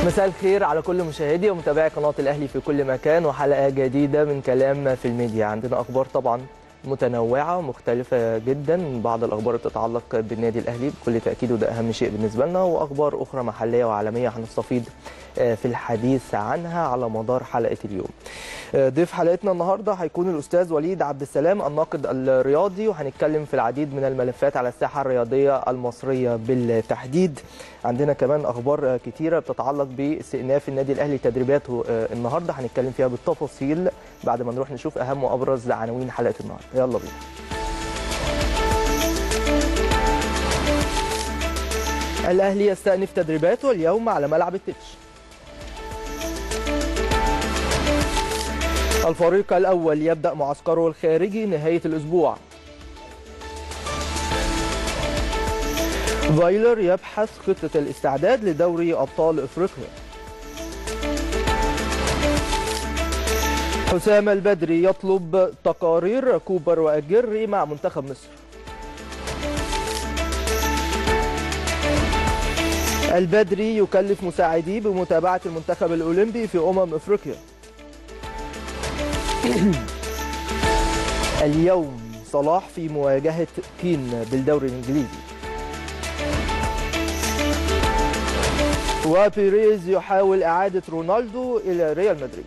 مساء الخير على كل مشاهدي ومتابعي قناة الأهلي في كل مكان وحلقة جديدة من كلام في الميديا عندنا أخبار طبعا متنوعة ومختلفة جدا بعض الأخبار بتتعلق بالنادي الأهلي بكل تأكيد وده أهم شيء بالنسبة لنا وأخبار أخرى محلية وعالمية هنستفيد في الحديث عنها على مدار حلقة اليوم ضيف حلقتنا النهاردة هيكون الأستاذ وليد عبد السلام الناقد الرياضي وهنتكلم في العديد من الملفات على الساحة الرياضية المصرية بالتحديد عندنا كمان أخبار كتيرة بتتعلق باستئناف النادي الأهلي تدريباته النهاردة هنتكلم فيها بالتفاصيل بعد ما نروح نشوف أهم وأبرز عناوين حلقة النهاردة يلا بينا الأهلي يستأنف تدريباته اليوم على ملعب التتش الفريق الأول يبدأ معسكره الخارجي نهاية الأسبوع فايلر يبحث خطة الاستعداد لدوري أبطال إفريقيا حسام البدري يطلب تقارير كوبر وأجري مع منتخب مصر البدري يكلف مساعديه بمتابعة المنتخب الأولمبي في أمم إفريقيا اليوم صلاح في مواجهة كين بالدوري الإنجليزي وبيريز يحاول إعادة رونالدو إلى ريال مدريد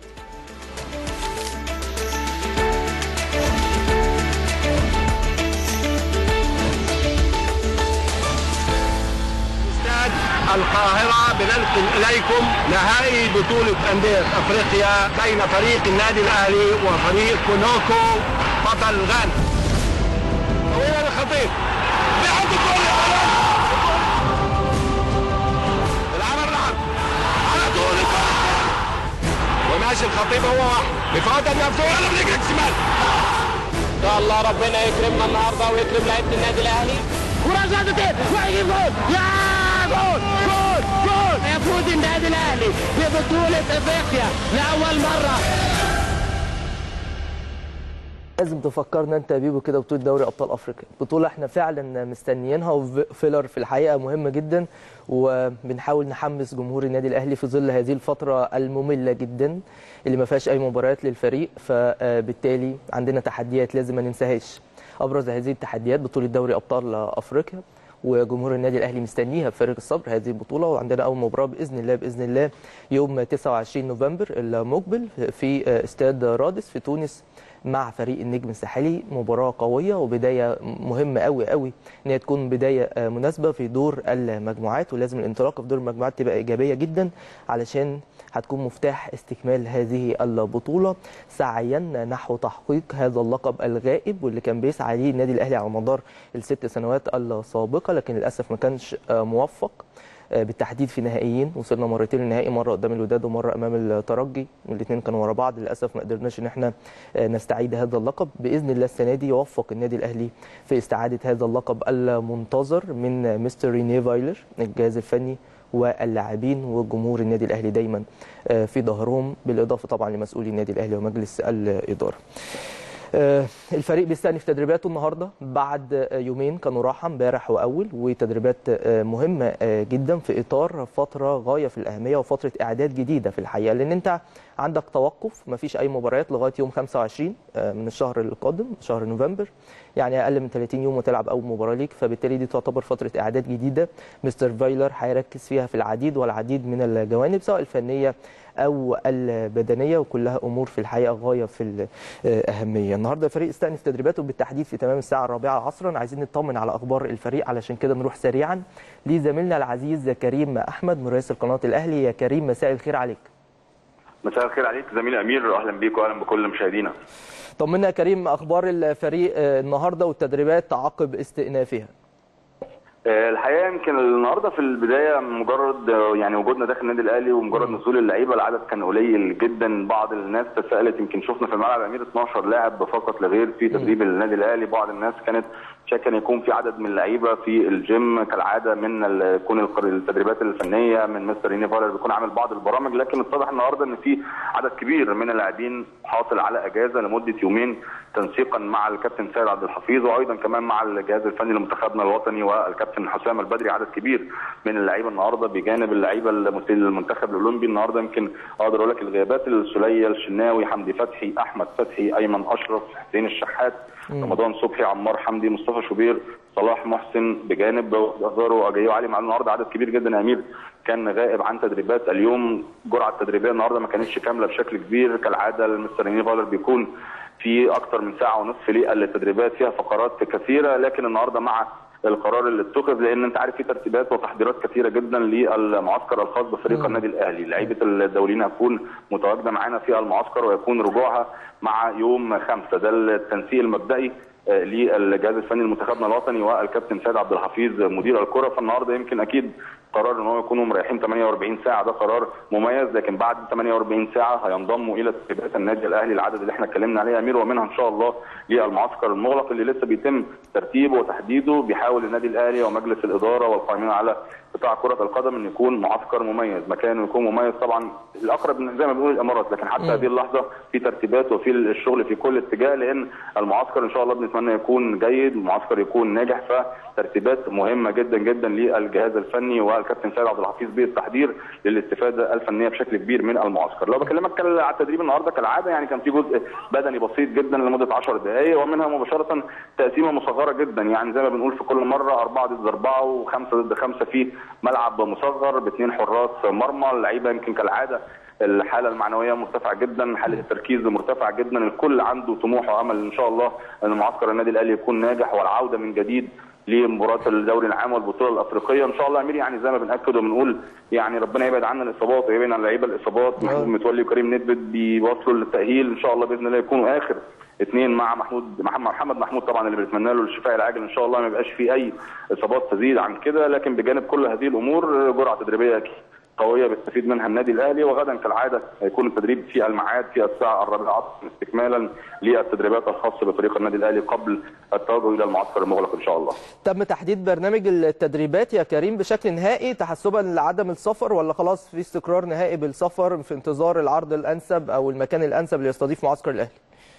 استاد القاهرة بننقل إليكم نهائي بطولة أندية أفريقيا بين فريق النادي الأهلي وفريق كونوكو بطل غانا. طويلة للخطيب بيحط الكورة يا ولد. العمل العرض على طول الكورة وماشي الخطيب هو واحد بفاضل مفتوح يلا برجلك شمال ان شاء الله ربنا يكرمنا النهارده ويكرم لعيبه النادي الاهلي كرة زادتين وهيجيب جول يا جول جول جول يفوز النادي الاهلي ببطوله افريقيا لاول مره لازم تفكرنا انت يا بيبو كده بطوله دوري ابطال افريقيا بطوله احنا فعلا مستنيينها وفيلر في الحقيقه مهمه جدا وبنحاول نحمس جمهور النادي الاهلي في ظل هذه الفتره الممله جدا اللي ما فيهاش اي مباريات للفريق فبالتالي عندنا تحديات لازم ما ننساهاش ابرز هذه التحديات بطوله دوري ابطال افريقيا وجمهور النادي الاهلي مستنيها بفارغ الصبر هذه البطوله وعندنا اول مباراه باذن الله باذن الله يوم 29 نوفمبر المقبل في استاد رادس في تونس مع فريق النجم الساحلي مباراه قويه وبدايه مهمه قوي قوي ان هي تكون بدايه مناسبه في دور المجموعات ولازم الانطلاقه في دور المجموعات تبقى ايجابيه جدا علشان هتكون مفتاح استكمال هذه البطوله سعيا نحو تحقيق هذا اللقب الغائب واللي كان بيسعى ليه النادي الاهلي على مدار الست سنوات السابقه لكن للاسف ما كانش موفق بالتحديد في نهائيين وصلنا مرتين للنهائي مره قدام الوداد ومره امام الترجي والاثنين كانوا ورا بعض للاسف ما قدرناش ان احنا نستعيد هذا اللقب باذن الله السنه دي يوفق النادي الاهلي في استعاده هذا اللقب المنتظر من مستر ريني فايلر الجهاز الفني واللاعبين وجمهور النادي الاهلي دايما في ظهرهم بالاضافه طبعا لمسؤولي النادي الاهلي ومجلس الاداره الفريق بيستأنف تدريباته النهارده بعد يومين كانوا راحه امبارح واول وتدريبات مهمه جدا في اطار فتره غايه في الاهميه وفتره اعداد جديده في الحقيقه لان انت عندك توقف ما فيش اي مباريات لغايه يوم 25 من الشهر القادم شهر نوفمبر يعني اقل من 30 يوم وتلعب اول مباراه ليك فبالتالي دي تعتبر فتره اعداد جديده مستر فايلر هيركز فيها في العديد والعديد من الجوانب سواء الفنيه او البدنيه وكلها امور في الحقيقه غايه في الاهميه النهارده الفريق استأنف تدريباته بالتحديد في تمام الساعه الرابعه عصرا عايزين نطمن على اخبار الفريق علشان كده نروح سريعا لزميلنا العزيز كريم احمد مراسل قناه الاهلي يا كريم مساء الخير عليك مساء الخير عليك زميلي امير اهلا بيك واهلا بكل مشاهدينا طمنا يا كريم اخبار الفريق النهارده والتدريبات عقب استئنافها الحقيقه يمكن النهارده في البدايه مجرد يعني وجودنا داخل النادي الاهلي ومجرد نزول اللعيبه العدد كان قليل جدا بعض الناس تساءلت يمكن شفنا في الملعب امير 12 لاعب فقط لغير في تدريب النادي الاهلي بعض الناس كانت شاكا ان يكون في عدد من اللعيبه في الجيم كالعاده من يكون التدريبات الفنيه من مستر ريني فالر بيكون عامل بعض البرامج لكن اتضح النهارده ان في عدد كبير من اللاعبين حاصل على اجازه لمده يومين تنسيقا مع الكابتن سيد عبد الحفيظ وايضا كمان مع الجهاز الفني لمنتخبنا الوطني والكابتن كابتن حسام البدري عدد كبير من اللعيبه النهارده بجانب اللعيبه المت- المنتخب الاولمبي النهارده يمكن اقدر اقول لك الغيابات السليه الشناوي حمدي فتحي احمد فتحي ايمن اشرف حسين الشحات رمضان صبحي عمار حمدي مصطفى شوبير صلاح محسن بجانب ازارو اجايو علي معلول النهارده عدد كبير جدا يا امير كان غائب عن تدريبات اليوم الجرعه التدريبيه النهارده ما كانتش كامله بشكل كبير كالعاده المستر ريني فايلر بيكون في اكثر من ساعه ونصف للتدريبات فيها فقرات كثيره لكن النهارده مع القرار اللي اتخذ لان انت عارف في ترتيبات وتحضيرات كثيره جدا للمعسكر الخاص بفريق النادي الاهلي، لعيبه الدوليين هتكون متواجده معانا في المعسكر ويكون رجوعها مع يوم خمسه ده التنسيق المبدئي آه، للجهاز الفني لمنتخبنا الوطني والكابتن سيد عبد الحفيظ مدير الكره فالنهارده يمكن اكيد قرار ان هو يكونوا مريحين 48 ساعه ده قرار مميز لكن بعد 48 ساعه هينضموا الى تدريبات النادي الاهلي العدد اللي احنا اتكلمنا عليه يا امير ومنها ان شاء الله للمعسكر المغلق اللي لسه بيتم ترتيبه وتحديده بيحاول النادي الاهلي ومجلس الاداره والقائمين على قطاع كره القدم ان يكون معسكر مميز مكانه يكون مميز طبعا الاقرب من- زي ما بنقول الامارات لكن حتى هذه اللحظه في ترتيبات وفي الشغل في كل اتجاه لان المعسكر ان شاء الله بنتمنى يكون جيد المعسكر يكون ناجح فترتيبات مهمه جدا جدا للجهاز الفني والكابتن سيد عبد الحفيظ بالتحضير للاستفاده الفنيه بشكل كبير من المعسكر لو بكلمك كال- على التدريب النهارده كالعاده يعني كان في جزء بدني بسيط جدا لمده 10 دقائق ومنها مباشره تقسيمه مصغره جدا يعني زي ما بنقول في كل مره اربعه ضد اربعه وخمسه ضد خمسه في ملعب مصغر باثنين حراس مرمى اللعيبه يمكن كالعاده الحاله المعنويه مرتفعه جدا حاله التركيز مرتفعه جدا الكل عنده طموح وامل ان شاء الله ان معسكر النادي الاهلي يكون ناجح والعوده من جديد لمباراه الدوري العام والبطوله الافريقيه ان شاء الله يا امير يعني زي ما بناكد وبنقول يعني ربنا يبعد عنا الاصابات ويبعد عن اللعيبه الاصابات محمود متولي وكريم ندبت بيواصلوا للتاهيل ان شاء الله باذن الله يكونوا اخر اثنين مع محمود محمد محمد محمود طبعا اللي بنتمنى له الشفاء العاجل ان شاء الله ما يبقاش فيه اي اصابات تزيد عن كده لكن بجانب كل هذه الامور جرعه تدريبيه قويه بيستفيد منها النادي الاهلي وغدا كالعاده هيكون التدريب في الميعاد في الساعه الرابعه استكمالا للتدريبات الخاصه بفريق النادي الاهلي قبل التوجه الى المعسكر المغلق ان شاء الله. تم تحديد برنامج التدريبات يا كريم بشكل نهائي تحسبا لعدم السفر ولا خلاص في استقرار نهائي بالسفر في انتظار العرض الانسب او المكان الانسب ليستضيف معسكر الاهلي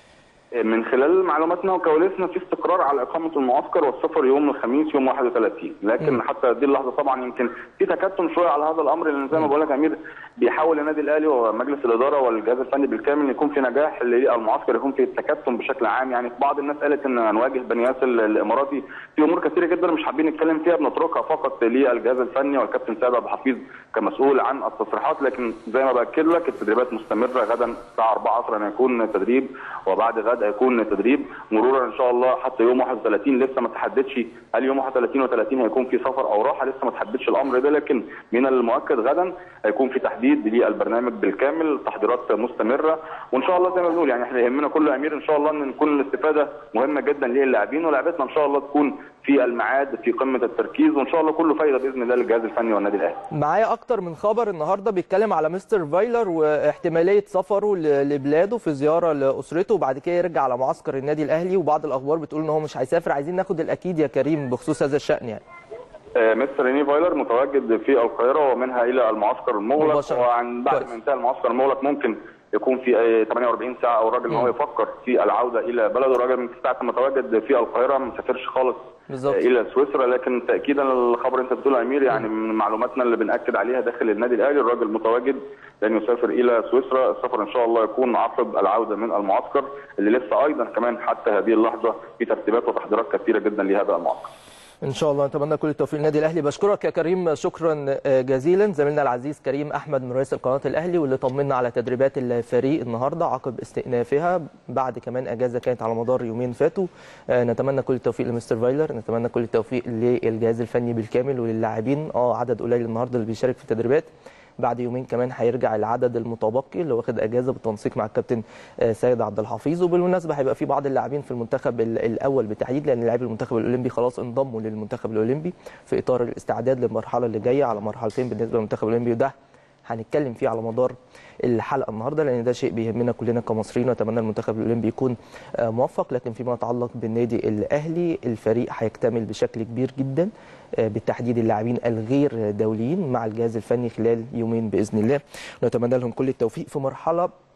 من خلال معلوماتنا وكواليسنا في استقرار على اقامه المعسكر والسفر يوم الخميس يوم 31 لكن م. حتى هذه اللحظه طبعا يمكن في تكتم شويه على هذا الامر لان زي ما بقول لك يا امير بيحاول النادي الاهلي ومجلس الاداره والجهاز الفني بالكامل ان يكون في نجاح للمعسكر يكون في تكتم بشكل عام يعني بعض الناس قالت ان هنواجه بني ياسر الاماراتي في امور كثيره جدا مش حابين نتكلم فيها بنتركها فقط للجهاز الفني والكابتن سيد عبد الحفيظ كمسؤول عن التصريحات لكن زي ما باكد لك التدريبات مستمره غدا الساعه 4 عصرا هيكون تدريب وبعد غد هيكون تدريب مرورا ان شاء الله حتى يوم 31 لسه ما تحددش هل يوم 31 و30 هيكون في سفر او راحه لسه ما تحددش الامر ده لكن من المؤكد غدا هيكون في تحديد للبرنامج بالكامل تحضيرات مستمره وان شاء الله زي ما بنقول يعني احنا يهمنا كله يا امير ان شاء الله ان نكون الاستفاده مهمه جدا للاعبين ولاعبتنا ان شاء الله تكون في الميعاد في قمه التركيز وان شاء الله كله فايده باذن الله للجهاز الفني والنادي الاهلي. معايا اكتر من خبر النهارده بيتكلم على مستر فايلر واحتماليه سفره لبلاده في زياره لاسرته وبعد كده يرجع على معسكر النادي الاهلي وبعض الاخبار بتقول ان هو مش هيسافر عايزين ناخد الاكيد يا كريم بخصوص هذا الشان يعني. مستر ريني فايلر متواجد في القاهره ومنها الى المعسكر المغلق وعن بعد ما انتهى المعسكر المغلق ممكن يكون في 48 ساعه او الراجل ان هو يفكر في العوده الى بلده الراجل من ساعه ما تواجد في القاهره ما سافرش خالص بالزبط. الى سويسرا لكن تاكيدا للخبر انت بتقوله يا امير يعني من معلوماتنا اللي بناكد عليها داخل النادي الاهلي الراجل متواجد لن يسافر الى سويسرا السفر ان شاء الله يكون عقب العوده من المعسكر اللي لسه ايضا كمان حتى هذه اللحظه في ترتيبات وتحضيرات كثيره جدا لهذا المعسكر ان شاء الله نتمنى كل التوفيق للنادي الاهلي بشكرك يا كريم شكرا جزيلا زميلنا العزيز كريم احمد من رئيس القناه الاهلي واللي طمنا على تدريبات الفريق النهارده عقب استئنافها بعد كمان اجازه كانت على مدار يومين فاتوا نتمنى كل التوفيق لمستر فايلر نتمنى كل التوفيق للجهاز الفني بالكامل وللاعبين اه عدد قليل النهارده اللي بيشارك في التدريبات بعد يومين كمان هيرجع العدد المتبقي اللي واخد اجازه بالتنسيق مع الكابتن سيد عبد الحفيظ وبالمناسبه هيبقى في بعض اللاعبين في المنتخب الاول بالتحديد لان لاعبي المنتخب الاولمبي خلاص انضموا للمنتخب الاولمبي في اطار الاستعداد للمرحله اللي جايه على مرحلتين بالنسبه للمنتخب الاولمبي وده هنتكلم فيه على مدار الحلقه النهارده لان ده شيء بيهمنا كلنا كمصريين واتمنى المنتخب الاولمبي يكون موفق لكن فيما يتعلق بالنادي الاهلي الفريق هيكتمل بشكل كبير جدا بالتحديد اللاعبين الغير دوليين مع الجهاز الفني خلال يومين باذن الله ونتمنى لهم كل التوفيق في مرحله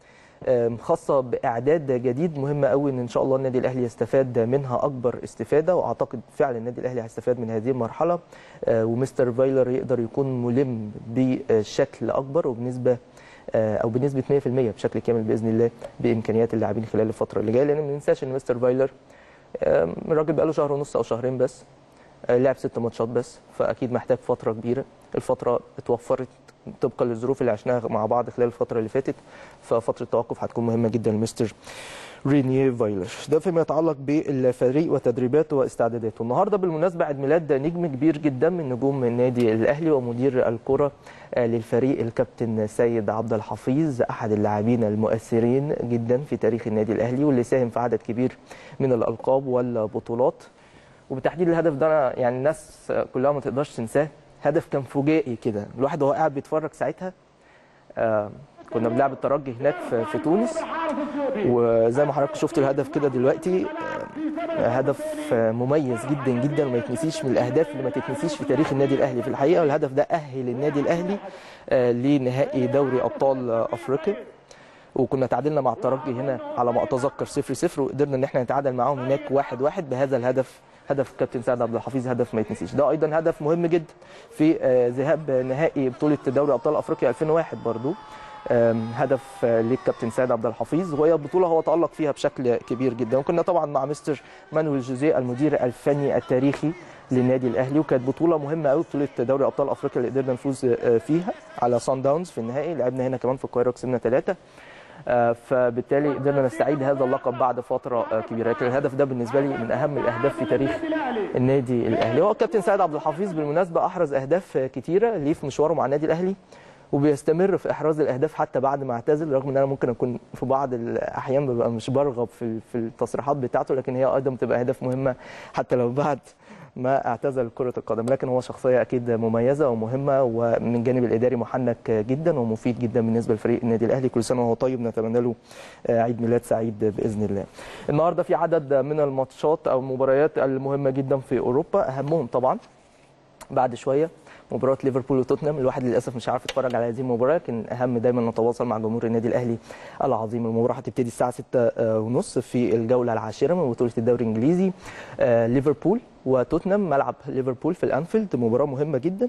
آم، خاصه باعداد جديد مهم قوي ان ان شاء الله النادي الاهلي يستفاد منها اكبر استفاده واعتقد فعلا النادي الاهلي هيستفاد من هذه المرحله آه، ومستر فايلر يقدر يكون ملم بشكل اكبر وبنسبه آه، او بنسبه 100% بشكل كامل باذن الله بامكانيات اللاعبين خلال الفتره اللي جايه لان ما ننساش ان مستر فايلر آم، الراجل بقاله شهر ونص او شهرين بس آه، لعب ست ماتشات بس فاكيد محتاج فتره كبيره الفتره اتوفرت طبقا للظروف اللي عشناها مع بعض خلال الفتره اللي فاتت ففتره التوقف هتكون مهمه جدا لمستر رينيه فايلر ده فيما يتعلق بالفريق وتدريباته واستعداداته النهارده بالمناسبه عيد ميلاد نجم كبير جدا من نجوم النادي الاهلي ومدير الكره آه، للفريق الكابتن سيد عبد الحفيظ احد اللاعبين المؤثرين جدا في تاريخ النادي الاهلي واللي ساهم في عدد كبير من الالقاب والبطولات وبالتحديد الهدف ده أنا يعني الناس كلها ما تقدرش تنساه هدف كان فجائي كده الواحد وهو قاعد بيتفرج ساعتها آه كنا بنلعب الترجي هناك في, في تونس وزي ما حضرتك شفت الهدف كده دلوقتي آه هدف آه، مميز جدا جدا وما يتنسيش من الاهداف اللي ما تتنسيش في تاريخ النادي الاهلي في الحقيقه والهدف ده اهل النادي الاهلي آه لنهائي دوري ابطال آه، افريقيا وكنا تعادلنا مع الترجي هنا على ما اتذكر 0 0 وقدرنا ان احنا نتعادل معاهم هناك 1 1 بهذا الهدف هدف كابتن سعد عبد الحفيظ هدف ما يتنسيش ده ايضا هدف مهم جدا في آه، ذهاب نهائي بطوله دوري ابطال افريقيا 2001 برضو آم، هدف آه، للكابتن سعد عبد الحفيظ وهي بطوله هو تالق فيها بشكل كبير جدا وكنا طبعا مع مستر مانويل جوزيه المدير الفني التاريخي للنادي الاهلي وكانت بطوله مهمه قوي بطوله دوري ابطال افريقيا اللي قدرنا نفوز آه، فيها على سان داونز في النهائي لعبنا هنا كمان في القاهره كسبنا ثلاثه آه، فبالتالي قدرنا نستعيد هذا اللقب بعد فتره آه، كبيره لكن الهدف ده بالنسبه لي من اهم الاهداف في تاريخ النادي الاهلي هو الكابتن سعد عبد الحفيظ بالمناسبه احرز اهداف آه، كتيره ليه في مشواره مع النادي الاهلي وبيستمر في احراز الاهداف حتى بعد ما اعتزل رغم ان انا ممكن اكون في بعض الاحيان ببقى مش برغب في في التصريحات بتاعته لكن هي ايضا بتبقى اهداف مهمه حتى لو بعد ما اعتزل كرة القدم لكن هو شخصية أكيد مميزة ومهمة ومن الجانب الإداري محنك جدا ومفيد جدا بالنسبة لفريق النادي الأهلي كل سنة وهو طيب نتمنى له عيد ميلاد سعيد بإذن الله النهاردة في عدد من الماتشات أو المباريات المهمة جدا في أوروبا أهمهم طبعا بعد شوية مباراة ليفربول وتوتنهام الواحد للأسف مش عارف يتفرج على هذه المباراة لكن أهم دايما نتواصل مع جمهور النادي الأهلي العظيم المباراة هتبتدي الساعة 6 ونص في الجولة العاشرة من بطولة الدوري الإنجليزي آه، ليفربول وتوتنهام ملعب ليفربول في الانفيلد مباراه مهمه جدا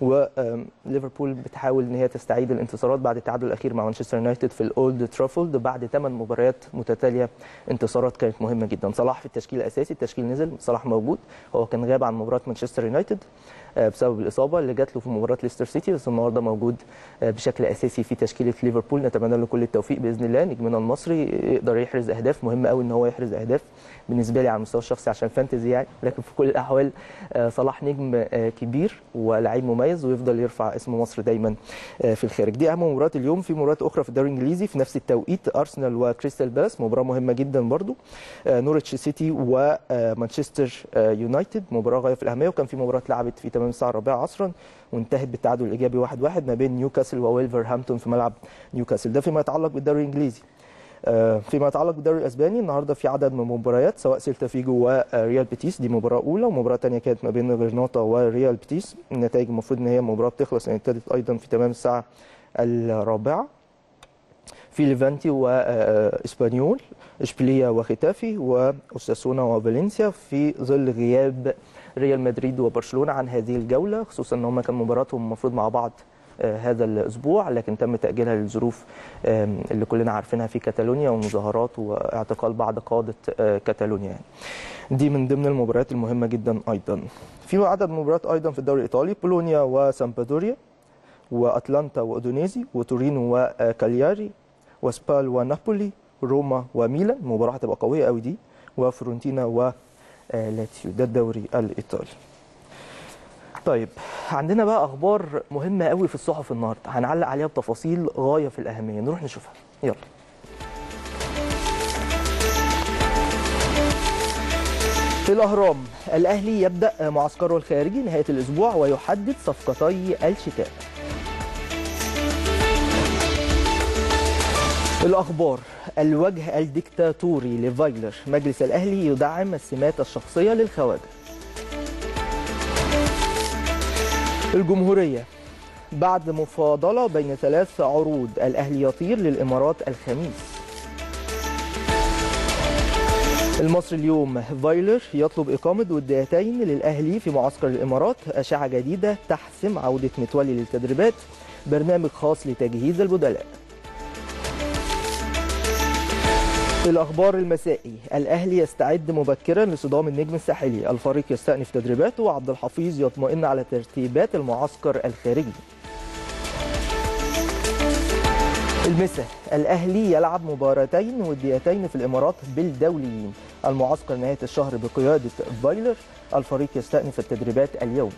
وليفربول بتحاول ان هي تستعيد الانتصارات بعد التعادل الاخير مع مانشستر يونايتد في الاولد ترافولد بعد ثمان مباريات متتاليه انتصارات كانت مهمه جدا صلاح في التشكيل الاساسي التشكيل نزل صلاح موجود هو كان غاب عن مباراه مانشستر يونايتد آه، بسبب الاصابه اللي جات له في مباراه ليستر سيتي بس النهارده موجود آه، بشكل اساسي في تشكيله ليفربول نتمنى له كل التوفيق باذن الله نجمنا المصري يقدر يحرز اهداف مهم قوي ان هو يحرز اهداف بالنسبه لي على المستوى الشخصي عشان فانتزي يعني لكن في كل الاحوال آه، صلاح نجم آه، كبير ولاعيب مميز ويفضل يرفع اسم مصر دايما آه، في الخارج دي اهم مباريات اليوم في مباريات اخرى في الدوري الانجليزي في نفس التوقيت ارسنال وكريستال بالاس مباراه مهمه جدا برضو آه، نورتش سيتي ومانشستر آه، يونايتد مباراه غايه في الاهميه وكان في مباراه اتلعبت في تمام الساعه الرابعه عصرا وانتهت بالتعادل الايجابي 1-1 ما بين نيوكاسل وويلفرهامبتون في ملعب نيوكاسل ده فيما يتعلق بالدوري الانجليزي آه، فيما يتعلق بالدوري الاسباني النهارده في عدد من المباريات سواء سيلتا فيجو وريال بيتيس دي مباراه اولى ومباراه ثانيه كانت ما بين غرناطه وريال بيتيس النتائج المفروض ان هي المباراه بتخلص يعني ابتدت ايضا في تمام الساعه الرابعه في ليفانتي واسبانيول اشبيليه وختافي واوساسونا وفالنسيا في ظل غياب ريال مدريد وبرشلونه عن هذه الجوله خصوصا ان هم كان مباراتهم المفروض مع بعض آه، هذا الاسبوع لكن تم تاجيلها للظروف آم، اللي كلنا عارفينها في كاتالونيا ومظاهرات واعتقال بعض قاده آه، كاتالونيا يعني. دي من ضمن المباريات المهمه جدا ايضا في عدد مباريات ايضا في الدوري الايطالي بولونيا وسامبادوريا واتلانتا واودونيزي وتورينو وكالياري وسبال ونابولي روما وميلان مباراه هتبقى قويه قوي دي وفرونتينا ولاتسيو ده الدوري الايطالي طيب عندنا بقى اخبار مهمه قوي في الصحف النهارده هنعلق عليها بتفاصيل غايه في الاهميه نروح نشوفها يلا في الاهرام الاهلي يبدا معسكره الخارجي نهايه الاسبوع ويحدد صفقتي الشتاء الأخبار الوجه الدكتاتوري لفايلر مجلس الأهلي يدعم السمات الشخصية للخواجة الجمهورية بعد مفاضلة بين ثلاث عروض الأهلي يطير للإمارات الخميس المصري اليوم فايلر يطلب إقامة وديتين للأهلي في معسكر الإمارات أشعة جديدة تحسم عودة متولي للتدريبات برنامج خاص لتجهيز البدلاء الأخبار المسائي الأهلي يستعد مبكرا لصدام النجم الساحلي الفريق يستأنف تدريباته وعبد الحفيظ يطمئن على ترتيبات المعسكر الخارجي المسا الأهلي يلعب مباراتين وديتين في الإمارات بالدوليين المعسكر نهاية الشهر بقيادة فايلر الفريق يستأنف التدريبات اليوم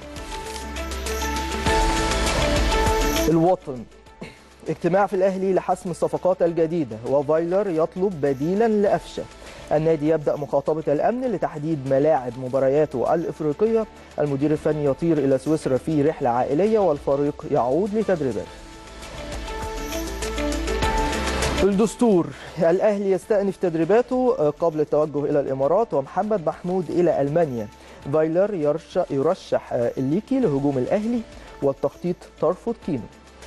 الوطن اجتماع في الأهلي لحسم الصفقات الجديدة وفايلر يطلب بديلا لأفشة النادي يبدأ مخاطبة الأمن لتحديد ملاعب مبارياته الإفريقية المدير الفني يطير إلى سويسرا في رحلة عائلية والفريق يعود لتدريبات الدستور الأهلي يستأنف تدريباته قبل التوجه إلى الإمارات ومحمد محمود إلى ألمانيا فايلر يرشح, يرشح الليكي لهجوم الأهلي والتخطيط ترفض كينو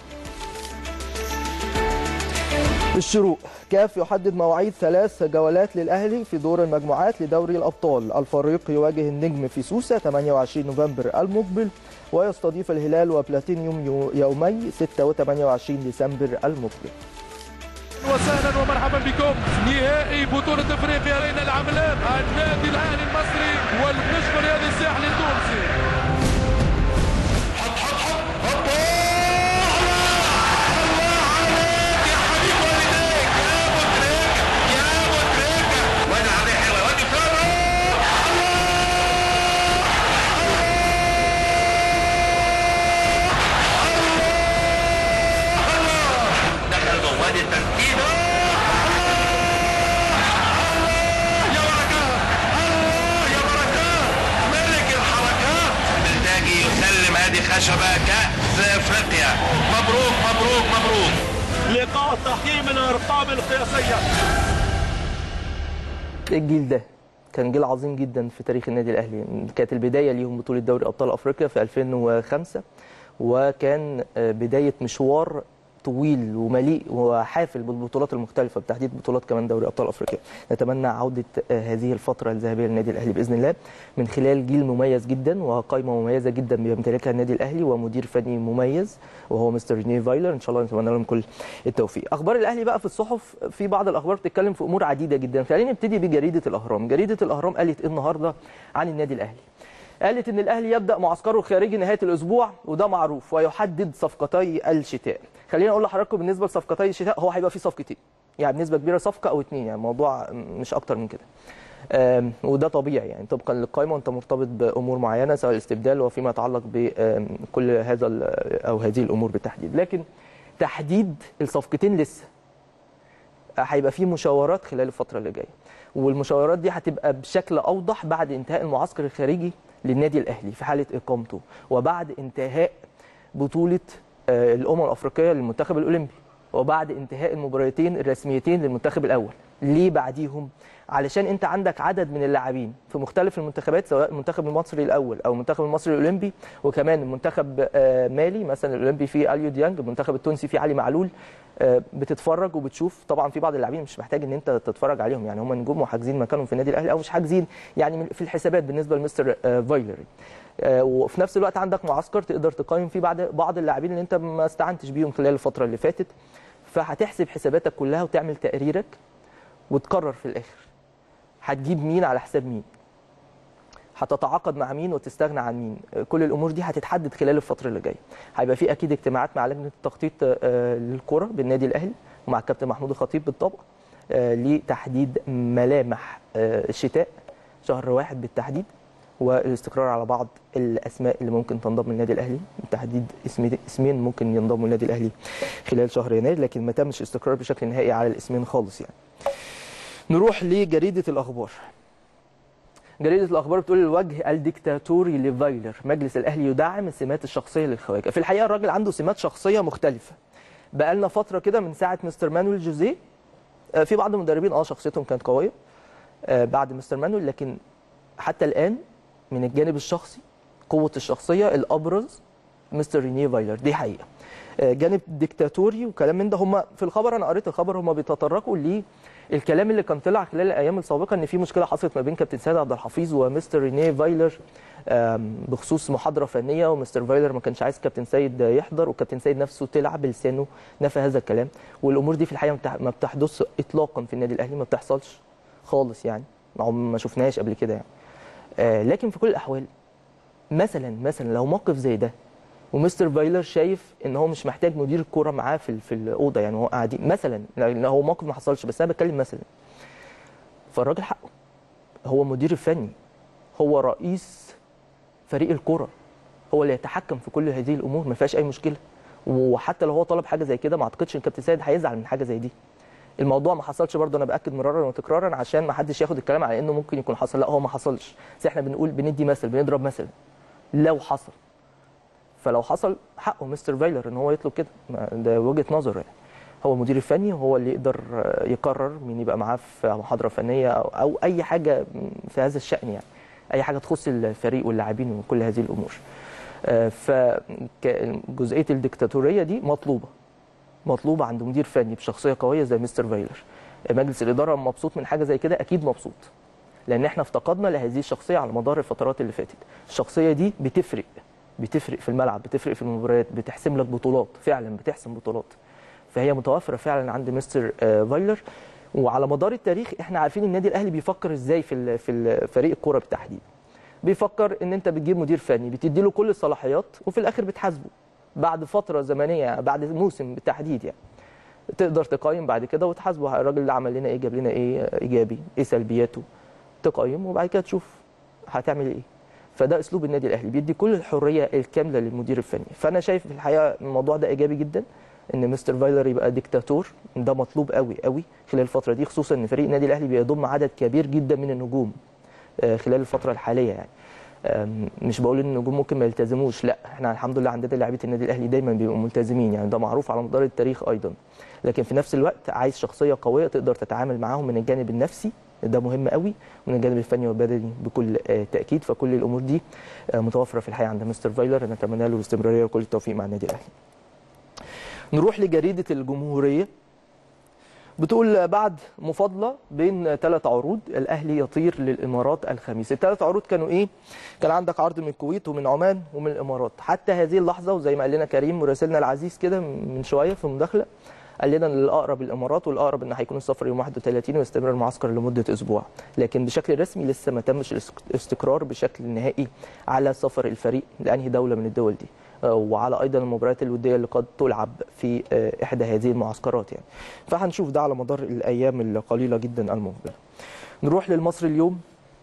الشروق كاف يحدد مواعيد ثلاث جولات للأهلي في دور المجموعات لدوري الأبطال الفريق يواجه النجم في سوسة 28 نوفمبر المقبل ويستضيف الهلال وبلاتينيوم يومي 6 و 28 ديسمبر المقبل وسهلا ومرحبا بكم نهائي بطولة افريقيا بين العملاق النادي الاهلي المصري والنجم الرياضي الساحلي التونسي دخل جواد التسديد يا بركات الله يا بركات ملك الحركات بلتاجي يسلم هذه خشبة كأس افريقيا مبروك مبروك مبروك لقاء تحكيم الارقام القياسية الجيل ده كان جيل عظيم جدا في تاريخ النادي الاهلي كانت البدايه ليهم بطوله دوري ابطال افريقيا في 2005 وكان آه، بدايه مشوار طويل ومليء وحافل بالبطولات المختلفه بتحديد بطولات كمان دوري ابطال افريقيا نتمنى عوده آه، هذه الفتره الذهبيه للنادي الاهلي باذن الله من خلال جيل مميز جدا وقائمه مميزه جدا بيمتلكها النادي الاهلي ومدير فني مميز وهو مستر ريني فايلر ان شاء الله نتمنى لهم كل التوفيق اخبار الاهلي بقى في الصحف في بعض الاخبار بتتكلم في امور عديده جدا خلينا نبتدي بجريده الاهرام جريده الاهرام قالت ايه النهارده عن النادي الاهلي قالت ان الاهلي يبدا معسكره الخارجي نهايه الاسبوع وده معروف ويحدد صفقتي الشتاء خليني اقول لحضراتكم بالنسبه لصفقتي الشتاء هو هيبقى في صفقتين يعني بنسبه كبيره صفقه او اتنين يعني الموضوع مش اكتر من كده آم، وده طبيعي يعني طبقا للقائمه انت مرتبط بامور معينه سواء الاستبدال وفيما يتعلق بكل هذا ال- او هذه الامور بالتحديد لكن تحديد الصفقتين لسه هيبقى في مشاورات خلال الفتره اللي جايه والمشاورات دي هتبقى بشكل اوضح بعد انتهاء المعسكر الخارجي للنادي الاهلي في حاله اقامته وبعد انتهاء بطوله آه، الامم الافريقيه للمنتخب الاولمبي وبعد انتهاء المباراتين الرسميتين للمنتخب الاول ليه بعديهم علشان انت عندك عدد من اللاعبين في مختلف المنتخبات سواء المنتخب المصري الاول او المنتخب المصري الاولمبي وكمان المنتخب آه، مالي مثلا الاولمبي فيه اليو ديانج المنتخب التونسي فيه علي معلول آه، بتتفرج وبتشوف طبعا في بعض اللاعبين مش محتاج ان انت تتفرج عليهم يعني هم نجوم وحاجزين مكانهم في النادي الاهلي او مش حاجزين يعني من- في الحسابات بالنسبه لمستر آه، فايلر آه، وفي نفس الوقت عندك معسكر تقدر تقيم فيه بعض بعض اللاعبين اللي انت ما استعنتش بيهم خلال الفتره اللي فاتت فهتحسب حساباتك كلها وتعمل تقريرك وتقرر في الاخر هتجيب مين على حساب مين هتتعاقد مع مين وتستغنى عن مين كل الامور دي هتتحدد خلال الفتره اللي جايه هيبقى في اكيد اجتماعات مع لجنه التخطيط آه، للكره بالنادي الاهلي ومع الكابتن محمود الخطيب بالطبع آه، لتحديد ملامح آه، الشتاء شهر واحد بالتحديد والاستقرار على بعض الاسماء اللي ممكن تنضم للنادي الاهلي تحديد اسم اسمين ممكن ينضموا للنادي الاهلي خلال شهر يناير لكن ما تمش استقرار بشكل نهائي على الاسمين خالص يعني نروح لجريده الاخبار جريدة الأخبار بتقول الوجه الديكتاتوري لفايلر مجلس الأهلي يدعم السمات الشخصية للخواجة في الحقيقة الراجل عنده سمات شخصية مختلفة بقالنا فترة كده من ساعة مستر مانويل جوزيه آه، في بعض المدربين اه شخصيتهم كانت قوية آه، بعد مستر مانويل لكن حتى الآن من الجانب الشخصي قوة الشخصية الأبرز مستر رينيه فايلر دي حقيقة آه، جانب ديكتاتوري وكلام من ده هم في الخبر انا قريت الخبر هم بيتطرقوا للكلام اللي كان طلع خلال الايام السابقه ان في مشكله حصلت ما بين كابتن سيد عبد الحفيظ ومستر رينيه فايلر آم، بخصوص محاضره فنيه ومستر فايلر ما كانش عايز كابتن سيد يحضر وكابتن سيد نفسه طلع بلسانه نفى هذا الكلام والامور دي في الحقيقه ما بتح- ما بتحدث اطلاقا في النادي الاهلي ما بتحصلش خالص يعني ما عم- ما شفناهاش قبل كده يعني آه، لكن في كل الاحوال مثلا مثلا لو موقف زي ده ومستر فايلر شايف ان هو مش محتاج مدير الكوره معاه في ال- في الاوضه يعني هو قاعدين مثلا لان هو موقف ما حصلش بس انا بتكلم مثلا فالراجل حقه هو مدير الفني هو رئيس فريق الكوره هو اللي يتحكم في كل هذه الامور ما فيهاش اي مشكله وحتى لو هو طلب حاجه زي كده ما اعتقدش ان كابتن سيد هيزعل من حاجه زي دي الموضوع ما حصلش برضه انا باكد مرارا وتكرارا عشان ما حدش ياخد الكلام على انه ممكن يكون حصل لا هو ما حصلش بس احنا بنقول بندي مثل بنضرب مثل لو حصل فلو حصل حقه مستر فايلر ان هو يطلب كده ما- ده وجهه نظر يعني هو المدير الفني وهو اللي يقدر آه، يقرر مين يبقى معاه في محاضره فنيه او, أو اي حاجه في هذا الشان يعني اي حاجه تخص الفريق واللاعبين وكل هذه الامور آه، فجزئيه الدكتاتوريه دي مطلوبه مطلوبه عند مدير فني بشخصيه قويه زي مستر فايلر مجلس الاداره مبسوط من حاجه زي كده اكيد مبسوط لان احنا افتقدنا لهذه الشخصيه على مدار الفترات اللي فاتت الشخصيه دي بتفرق بتفرق في الملعب بتفرق في المباريات بتحسم لك بطولات فعلا بتحسم بطولات فهي متوفره فعلا عند مستر آه، فايلر وعلى مدار التاريخ احنا عارفين النادي الاهلي بيفكر ازاي في ال- في ال- فريق الكوره بالتحديد بيفكر ان انت بتجيب مدير فني بتدي له كل الصلاحيات وفي الاخر بتحاسبه بعد فتره زمنيه بعد موسم بالتحديد يعني تقدر تقيم بعد كده وتحاسبه الراجل اللي عمل لنا ايه جاب لنا ايه ايجابي ايه سلبياته تقيم وبعد كده تشوف هتعمل ايه فده اسلوب النادي الاهلي بيدي كل الحريه الكامله للمدير الفني فانا شايف في الحقيقه الموضوع ده ايجابي جدا ان مستر فايلر يبقى ديكتاتور ده مطلوب قوي قوي خلال الفتره دي خصوصا ان فريق النادي الاهلي بيضم عدد كبير جدا من النجوم آه، خلال الفتره الحاليه يعني آم، مش بقول ان النجوم ممكن ما يلتزموش لا احنا الحمد لله عندنا لاعيبه النادي الاهلي دايما بيبقوا ملتزمين يعني ده معروف على مدار التاريخ ايضا لكن في نفس الوقت عايز شخصيه قويه تقدر تتعامل معاهم من الجانب النفسي ده مهم قوي ومن الجانب الفني والبدني بكل آه، تاكيد فكل الامور دي آه، متوفره في الحقيقه عند مستر فايلر نتمنى له الاستمراريه وكل التوفيق مع النادي الاهلي نروح لجريده الجمهوريه بتقول بعد مفاضله بين ثلاث عروض الاهلي يطير للامارات الخميس الثلاث عروض كانوا ايه كان عندك عرض من الكويت ومن عمان ومن الامارات حتى هذه اللحظه وزي ما قال لنا كريم مراسلنا العزيز كده من شويه في مداخله قال لنا ان الاقرب الامارات والاقرب ان هيكون السفر يوم 31 ويستمر المعسكر لمده اسبوع لكن بشكل رسمي لسه ما تمش الاستقرار بشكل نهائي على سفر الفريق لانهي دوله من الدول دي آه، وعلى ايضا المباريات الوديه اللي قد تلعب في آه، احدى هذه المعسكرات يعني فهنشوف ده على مدار الايام القليله جدا المقبله نروح للمصري اليوم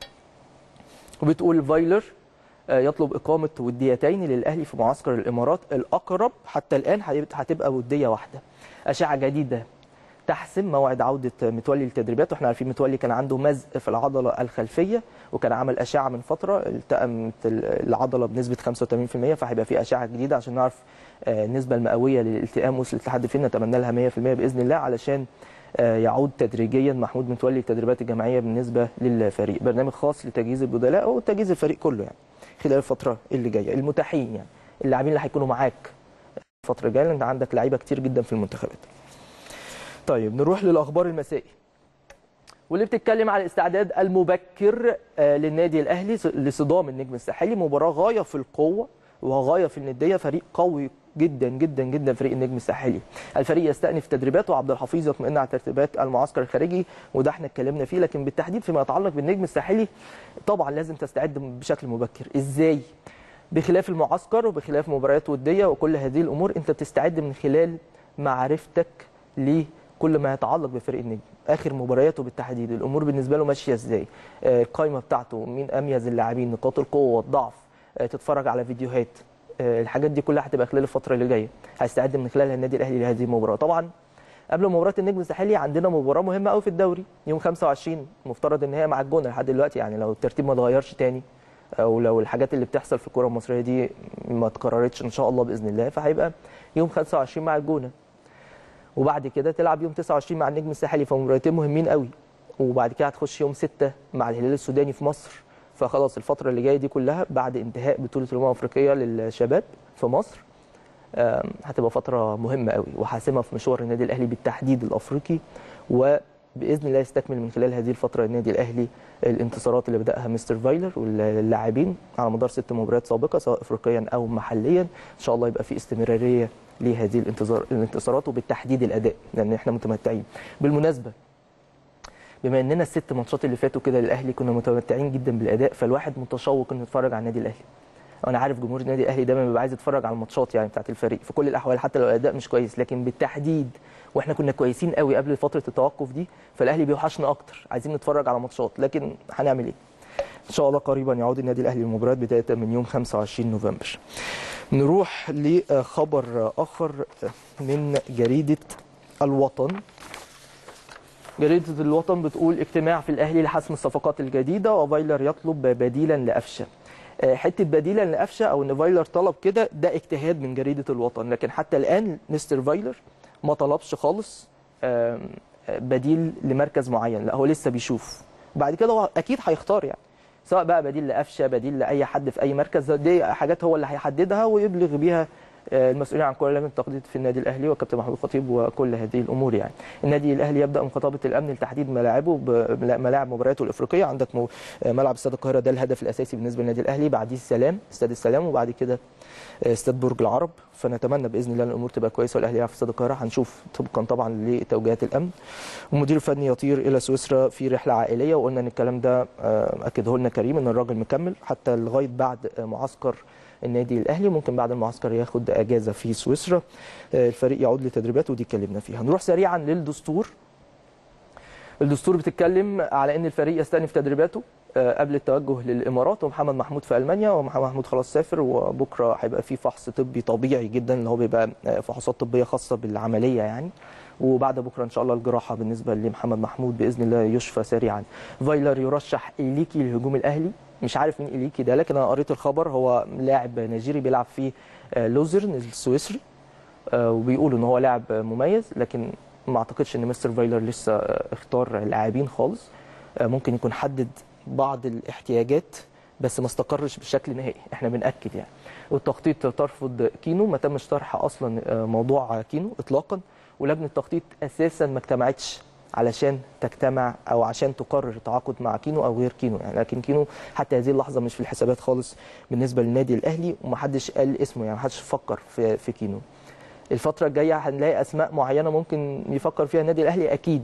وبتقول فايلر آه، يطلب إقامة وديتين للأهلي في معسكر الإمارات الأقرب حتى الآن هيبقى- هتبقى ودية واحدة أشعة جديدة تحسم موعد عودة متولي للتدريبات واحنا عارفين متولي كان عنده مزق في العضلة الخلفية وكان عمل أشعة من فترة التأمت العضلة بنسبة 85% فهيبقى في أشعة جديدة عشان نعرف آه، النسبة المئوية للالتئام وصلت لحد فين نتمنى لها 100% بإذن الله علشان آه، يعود تدريجيا محمود متولي للتدريبات الجماعية بالنسبة للفريق برنامج خاص لتجهيز البدلاء وتجهيز الفريق كله يعني خلال الفترة اللي جاية المتاحين يعني اللاعبين اللي هيكونوا معاك الفترة الجاية لأن أنت عندك لعيبة كتير جدا في المنتخبات طيب نروح للأخبار المسائي واللي بتتكلم على الاستعداد المبكر آه، للنادي الاهلي س- لصدام النجم الساحلي مباراه غايه في القوه وغايه في النديه فريق قوي جدا جدا جدا فريق النجم الساحلي الفريق يستأنف تدريباته وعبد الحفيظ يطمئن على ترتيبات المعسكر الخارجي وده احنا اتكلمنا فيه لكن بالتحديد فيما يتعلق بالنجم الساحلي طبعا لازم تستعد بشكل مبكر ازاي بخلاف المعسكر وبخلاف مباريات وديه وكل هذه الامور انت بتستعد من خلال معرفتك لكل ما يتعلق بفريق النجم اخر مبارياته بالتحديد الامور بالنسبه له ماشيه ازاي آه، القائمه بتاعته مين اميز اللاعبين نقاط القوه والضعف آه، تتفرج على فيديوهات آه، الحاجات دي كلها هتبقى خلال الفتره اللي جايه هيستعد من خلالها النادي الاهلي لهذه المباراه طبعا قبل مباراه النجم الساحلي عندنا مباراه مهمه قوي في الدوري يوم 25 مفترض ان هي مع الجونه لحد دلوقتي يعني لو الترتيب ما اتغيرش تاني او لو الحاجات اللي بتحصل في الكره المصريه دي ما اتكررتش ان شاء الله باذن الله فهيبقى يوم 25 مع الجونه وبعد كده تلعب يوم 29 مع النجم الساحلي فمباراتين مهمين قوي وبعد كده هتخش يوم 6 مع الهلال السوداني في مصر فخلاص الفتره اللي جايه دي كلها بعد انتهاء بطوله الامم الافريقيه للشباب في مصر آم، هتبقى فتره مهمه قوي وحاسمه في مشوار النادي الاهلي بالتحديد الافريقي وباذن الله يستكمل من خلال هذه الفتره النادي الاهلي الانتصارات اللي بداها مستر فايلر واللاعبين على مدار ست مباريات سابقه سواء افريقيا او محليا ان شاء الله يبقى في استمراريه لهذه الانتظار الانتصارات وبالتحديد الاداء لان احنا متمتعين بالمناسبه بما اننا الست ماتشات اللي فاتوا كده للاهلي كنا متمتعين جدا بالاداء فالواحد متشوق انه يتفرج على النادي الاهلي وانا عارف جمهور النادي الاهلي دايما بيبقى عايز يتفرج على الماتشات يعني بتاعت الفريق في كل الاحوال حتى لو الاداء مش كويس لكن بالتحديد واحنا كنا كويسين قوي قبل فتره التوقف دي فالاهلي بيوحشنا اكتر عايزين نتفرج على ماتشات لكن هنعمل ايه ان شاء الله قريبا يعود النادي الاهلي للمباريات بدايه من يوم 25 نوفمبر نروح لخبر اخر من جريده الوطن جريدة الوطن بتقول اجتماع في الأهلي لحسم الصفقات الجديدة وفايلر يطلب بديلا لأفشة آه، حتة بديلا لأفشة أو إن فايلر طلب كده ده اجتهاد من جريدة الوطن لكن حتى الآن مستر فايلر ما طلبش خالص آم، آه، بديل لمركز معين لا هو لسه بيشوف بعد كده هو أكيد هيختار يعني سواء بقى بديل لأفشة بديل لأي حد في أي مركز دي حاجات هو اللي هيحددها ويبلغ بيها آه، المسؤولين عن كل لجنه التخطيط في النادي الاهلي وكابتن محمود الخطيب وكل هذه الامور يعني. النادي الاهلي يبدا من خطابه الامن لتحديد ملاعبه بملاعب مبارياته الافريقيه عندك مو- آه، ملعب استاد القاهره ده الهدف الاساسي بالنسبه للنادي الاهلي بعديه السلام استاد السلام وبعد كده آه، استاد برج العرب فنتمنى باذن الله الامور تبقى كويسه والاهلي يلعب في استاد القاهره هنشوف طبقا طبعا لتوجيهات الامن والمدير الفني يطير الى سويسرا في رحله عائليه وقلنا ان الكلام ده آه، اكده لنا كريم ان الراجل مكمل حتى لغايه بعد آه، معسكر النادي الاهلي ممكن بعد المعسكر ياخد اجازه في سويسرا آه، الفريق يعود لتدريباته ودي اتكلمنا فيها نروح سريعا للدستور الدستور بتتكلم على ان الفريق يستأنف تدريباته آه، قبل التوجه للامارات ومحمد محمود في المانيا ومحمد محمود خلاص سافر وبكره هيبقى في فحص طبي طبيعي جدا اللي هو بيبقى آه، فحوصات طبيه خاصه بالعمليه يعني وبعد بكره ان شاء الله الجراحه بالنسبه لمحمد محمود باذن الله يشفى سريعا فايلر يرشح إليكي للهجوم الاهلي مش عارف مين إليكي ده لكن انا قريت الخبر هو لاعب نيجيري بيلعب في آه، لوزرن السويسري آه، وبيقولوا ان هو لاعب مميز لكن ما اعتقدش ان مستر فايلر لسه آه، اختار لاعبين خالص آه، ممكن يكون حدد بعض الاحتياجات بس ما استقرش بشكل نهائي احنا بناكد يعني والتخطيط ترفض كينو ما تمش طرح اصلا آه، موضوع كينو اطلاقا ولجنه التخطيط اساسا ما اجتمعتش علشان تجتمع او عشان تقرر التعاقد مع كينو او غير كينو يعني لكن كينو حتى هذه اللحظه مش في الحسابات خالص بالنسبه للنادي الاهلي ومحدش قال اسمه يعني محدش فكر في في كينو الفتره الجايه هنلاقي اسماء معينه ممكن يفكر فيها النادي الاهلي اكيد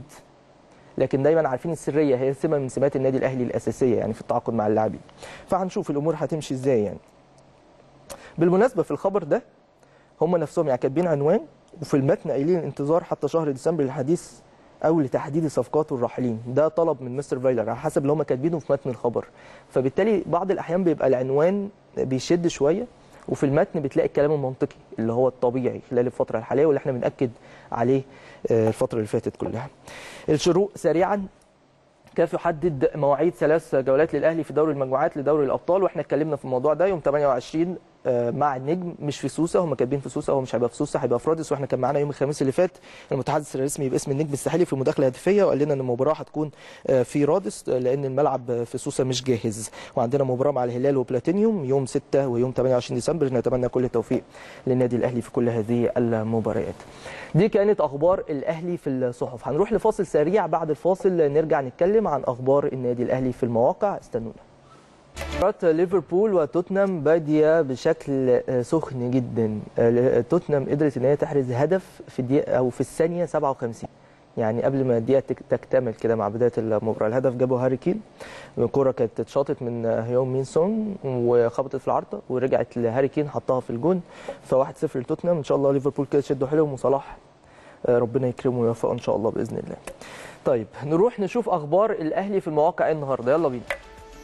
لكن دايما عارفين السريه هي سمه من سمات النادي الاهلي الاساسيه يعني في التعاقد مع اللاعبين فهنشوف الامور هتمشي ازاي يعني بالمناسبه في الخبر ده هم نفسهم يعني كاتبين عنوان وفي المتن قايلين الانتظار حتى شهر ديسمبر للحديث او لتحديد الصفقات والراحلين ده طلب من مستر فايلر على حسب اللي هم كاتبينه في متن الخبر فبالتالي بعض الاحيان بيبقى العنوان بيشد شويه وفي المتن بتلاقي الكلام المنطقي اللي هو الطبيعي خلال الفتره الحاليه واللي احنا بناكد عليه آه، الفتره اللي فاتت كلها الشروق سريعا كاف يحدد مواعيد ثلاث جولات للاهلي في دوري المجموعات لدوري الابطال واحنا اتكلمنا في الموضوع ده يوم 28 آه، مع النجم مش في سوسه هم كاتبين في سوسه هو مش هيبقى في سوسه هيبقى في رادس واحنا كان معانا يوم الخميس اللي فات المتحدث الرسمي باسم النجم الساحلي في مداخله هاتفيه وقال لنا ان المباراه هتكون آه، في رادس آه، لان الملعب في سوسه مش جاهز وعندنا مباراه مع الهلال وبلاتينيوم يوم 6 ويوم 28 ديسمبر نتمنى كل التوفيق للنادي الاهلي في كل هذه المباريات دي كانت اخبار الاهلي في الصحف هنروح لفاصل سريع بعد الفاصل نرجع نتكلم عن اخبار النادي الاهلي في المواقع استنونا مباراة ليفربول وتوتنهام بادية بشكل آه، سخن جدا آه، توتنهام قدرت ان هي تحرز هدف في الدقيقة او في الثانية 57 يعني قبل ما الدقيقة تك- تكتمل كده مع بداية المباراة الهدف جابه هاري كين الكرة كانت اتشاطت من آه، هيون مين سون وخبطت في العارضة ورجعت لهاري كين حطها في الجون ف1 0 لتوتنهام ان شاء الله ليفربول كده شدوا حيلهم وصلاح آه، ربنا يكرمه ويوفقه ان شاء الله باذن الله. طيب نروح نشوف اخبار الاهلي في المواقع إيه النهارده يلا بينا.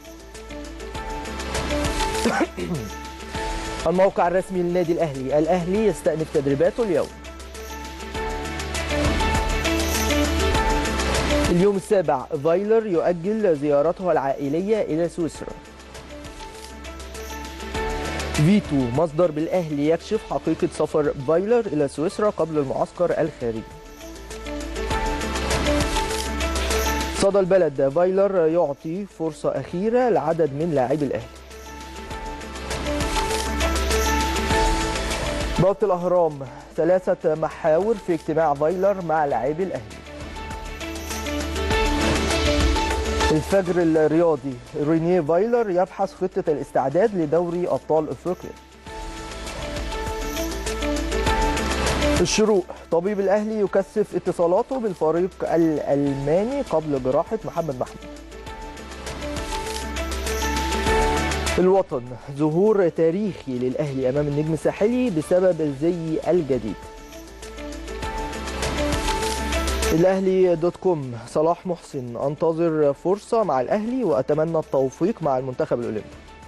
الموقع الرسمي للنادي الاهلي الاهلي يستأنف تدريباته اليوم اليوم السابع فايلر يؤجل زيارته العائلية إلى سويسرا فيتو مصدر بالأهلي يكشف حقيقة سفر فايلر إلى سويسرا قبل المعسكر الخارجي صدى البلد فايلر يعطي فرصة أخيرة لعدد من لاعبي الأهلي بوابة الأهرام ثلاثة محاور في اجتماع فايلر مع لاعبي الأهلي الفجر الرياضي رينيه فايلر يبحث خطة الاستعداد لدوري أبطال أفريقيا الشروق طبيب الأهلي يكثف اتصالاته بالفريق الألماني قبل جراحة محمد محمود الوطن ظهور تاريخي للأهلي أمام النجم الساحلي بسبب الزي الجديد الأهلي دوت كوم صلاح محسن أنتظر فرصة مع الأهلي وأتمنى التوفيق مع المنتخب الأولمبي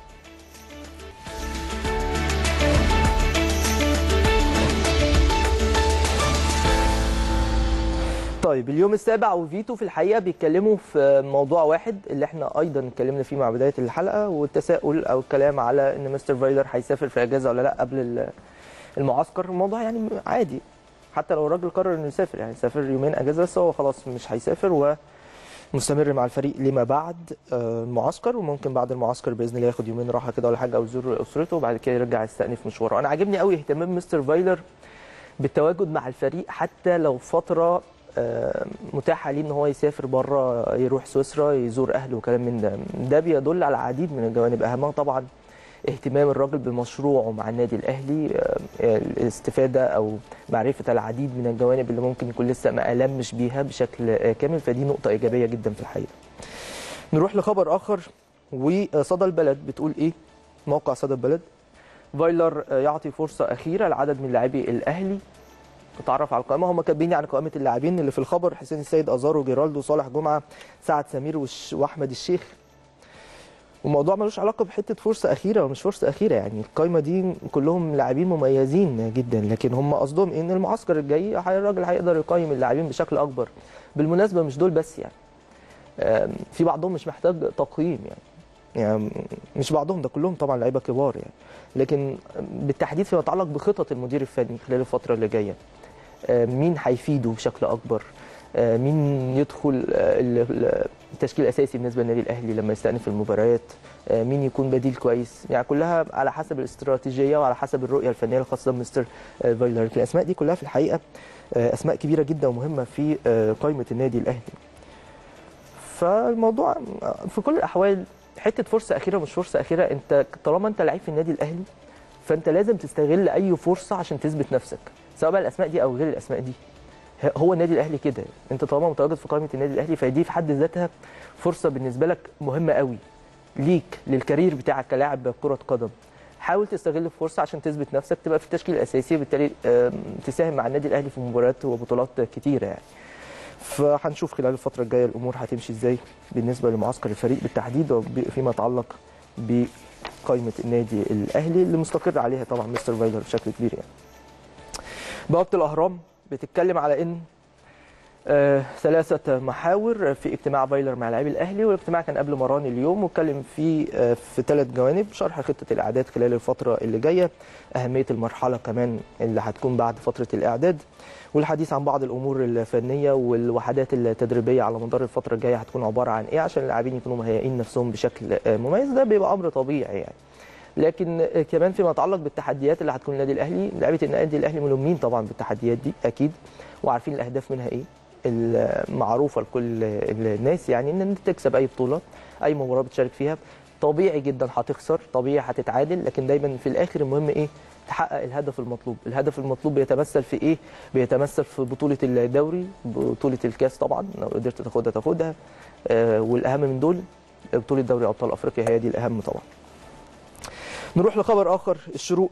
طيب اليوم السابع وفيتو في الحقيقه بيتكلموا في موضوع واحد اللي احنا ايضا اتكلمنا فيه مع بدايه الحلقه والتساؤل او الكلام على ان مستر فايلر هيسافر في اجازه ولا لا قبل ال- المعسكر الموضوع يعني عادي حتى لو الراجل قرر انه يسافر يعني يسافر يومين اجازه بس هو خلاص مش هيسافر ومستمر مع الفريق لما بعد آه، المعسكر وممكن بعد المعسكر باذن الله ياخد يومين راحه كده ولا حاجه او يزور اسرته وبعد كده يرجع يستأنف مشواره انا عاجبني قوي اهتمام مستر فايلر بالتواجد مع الفريق حتى لو فتره آه، متاحه ليه ان هو يسافر بره يروح سويسرا يزور اهله وكلام من ده ده بيدل على العديد من الجوانب اهمها طبعا اهتمام الراجل بمشروعه مع النادي الاهلي آه، الاستفاده او معرفه العديد من الجوانب اللي ممكن يكون لسه ما ألمش بيها بشكل آه، كامل فدي نقطه ايجابيه جدا في الحقيقه نروح لخبر اخر وصدى البلد بتقول ايه موقع صدى البلد فايلر آه، يعطي فرصه اخيره لعدد من لاعبي الاهلي اتعرف على القائمه هم كاتبين يعني قائمه اللاعبين اللي في الخبر حسين السيد ازارو جيرالدو صالح جمعه سعد سمير وش- واحمد الشيخ والموضوع ملوش علاقه بحته فرصه اخيره ومش فرصه اخيره يعني القايمه دي كلهم لاعبين مميزين جدا لكن هم قصدهم ان المعسكر الجاي هي- الراجل هيقدر يقيم اللاعبين بشكل اكبر بالمناسبه مش دول بس يعني آم، في بعضهم مش محتاج تقييم يعني يعني مش بعضهم ده كلهم طبعا لعيبه كبار يعني لكن بالتحديد فيما يتعلق بخطط المدير الفني خلال الفتره اللي جايه آه، مين هيفيده بشكل اكبر آه، مين يدخل آه، ال- ال- التشكيل الاساسي بالنسبه للنادي الاهلي لما يستأنف المباريات آه، مين يكون بديل كويس يعني كلها على حسب الاستراتيجيه وعلى حسب الرؤيه الفنيه الخاصه بمستر آه، فايلر لكن الاسماء دي كلها في الحقيقه آه، اسماء كبيره جدا ومهمه في آه، قائمه النادي الاهلي فالموضوع آه، في كل الاحوال حته فرصه اخيره مش فرصه اخيره انت طالما انت لعيب في النادي الاهلي فانت لازم تستغل اي فرصه عشان تثبت نفسك سواء بقى الاسماء دي او غير الاسماء دي ه- هو النادي الاهلي كده انت طالما متواجد في قائمه النادي الاهلي فدي في حد ذاتها فرصه بالنسبه لك مهمه قوي ليك للكارير بتاعك كلاعب كره قدم حاول تستغل الفرصه عشان تثبت نفسك تبقى في التشكيل الاساسي وبالتالي آم، تساهم مع النادي الاهلي في مباريات وبطولات كتيره يعني فهنشوف خلال الفتره الجايه الامور هتمشي ازاي بالنسبه لمعسكر الفريق بالتحديد وفيما يتعلق بقائمه النادي الاهلي اللي مستقر عليها طبعا مستر فايلر بشكل كبير يعني بوابه الاهرام بتتكلم على ان آه، ثلاثة محاور في اجتماع فايلر مع لاعبي الأهلي والاجتماع كان قبل مران اليوم واتكلم فيه آه، في ثلاث جوانب شرح خطة الإعداد خلال الفترة اللي جاية أهمية المرحلة كمان اللي هتكون بعد فترة الإعداد والحديث عن بعض الأمور الفنية والوحدات التدريبية على مدار الفترة الجاية هتكون عبارة عن إيه عشان اللاعبين يكونوا مهيئين نفسهم بشكل آه، مميز ده بيبقى أمر طبيعي يعني لكن آه، كمان فيما يتعلق بالتحديات اللي هتكون النادي الاهلي لعيبه النادي الاهلي ملمين طبعا بالتحديات دي اكيد وعارفين الاهداف منها ايه المعروفه لكل الناس يعني ان انت تكسب اي بطوله اي مباراه بتشارك فيها طبيعي جدا هتخسر طبيعي هتتعادل لكن دايما في الاخر المهم ايه تحقق الهدف المطلوب الهدف المطلوب بيتمثل في ايه بيتمثل في بطوله الدوري بطوله الكاس طبعا لو قدرت تاخدها تاخدها آه والاهم من دول بطوله دوري ابطال افريقيا هي دي الاهم طبعا نروح لخبر اخر الشروق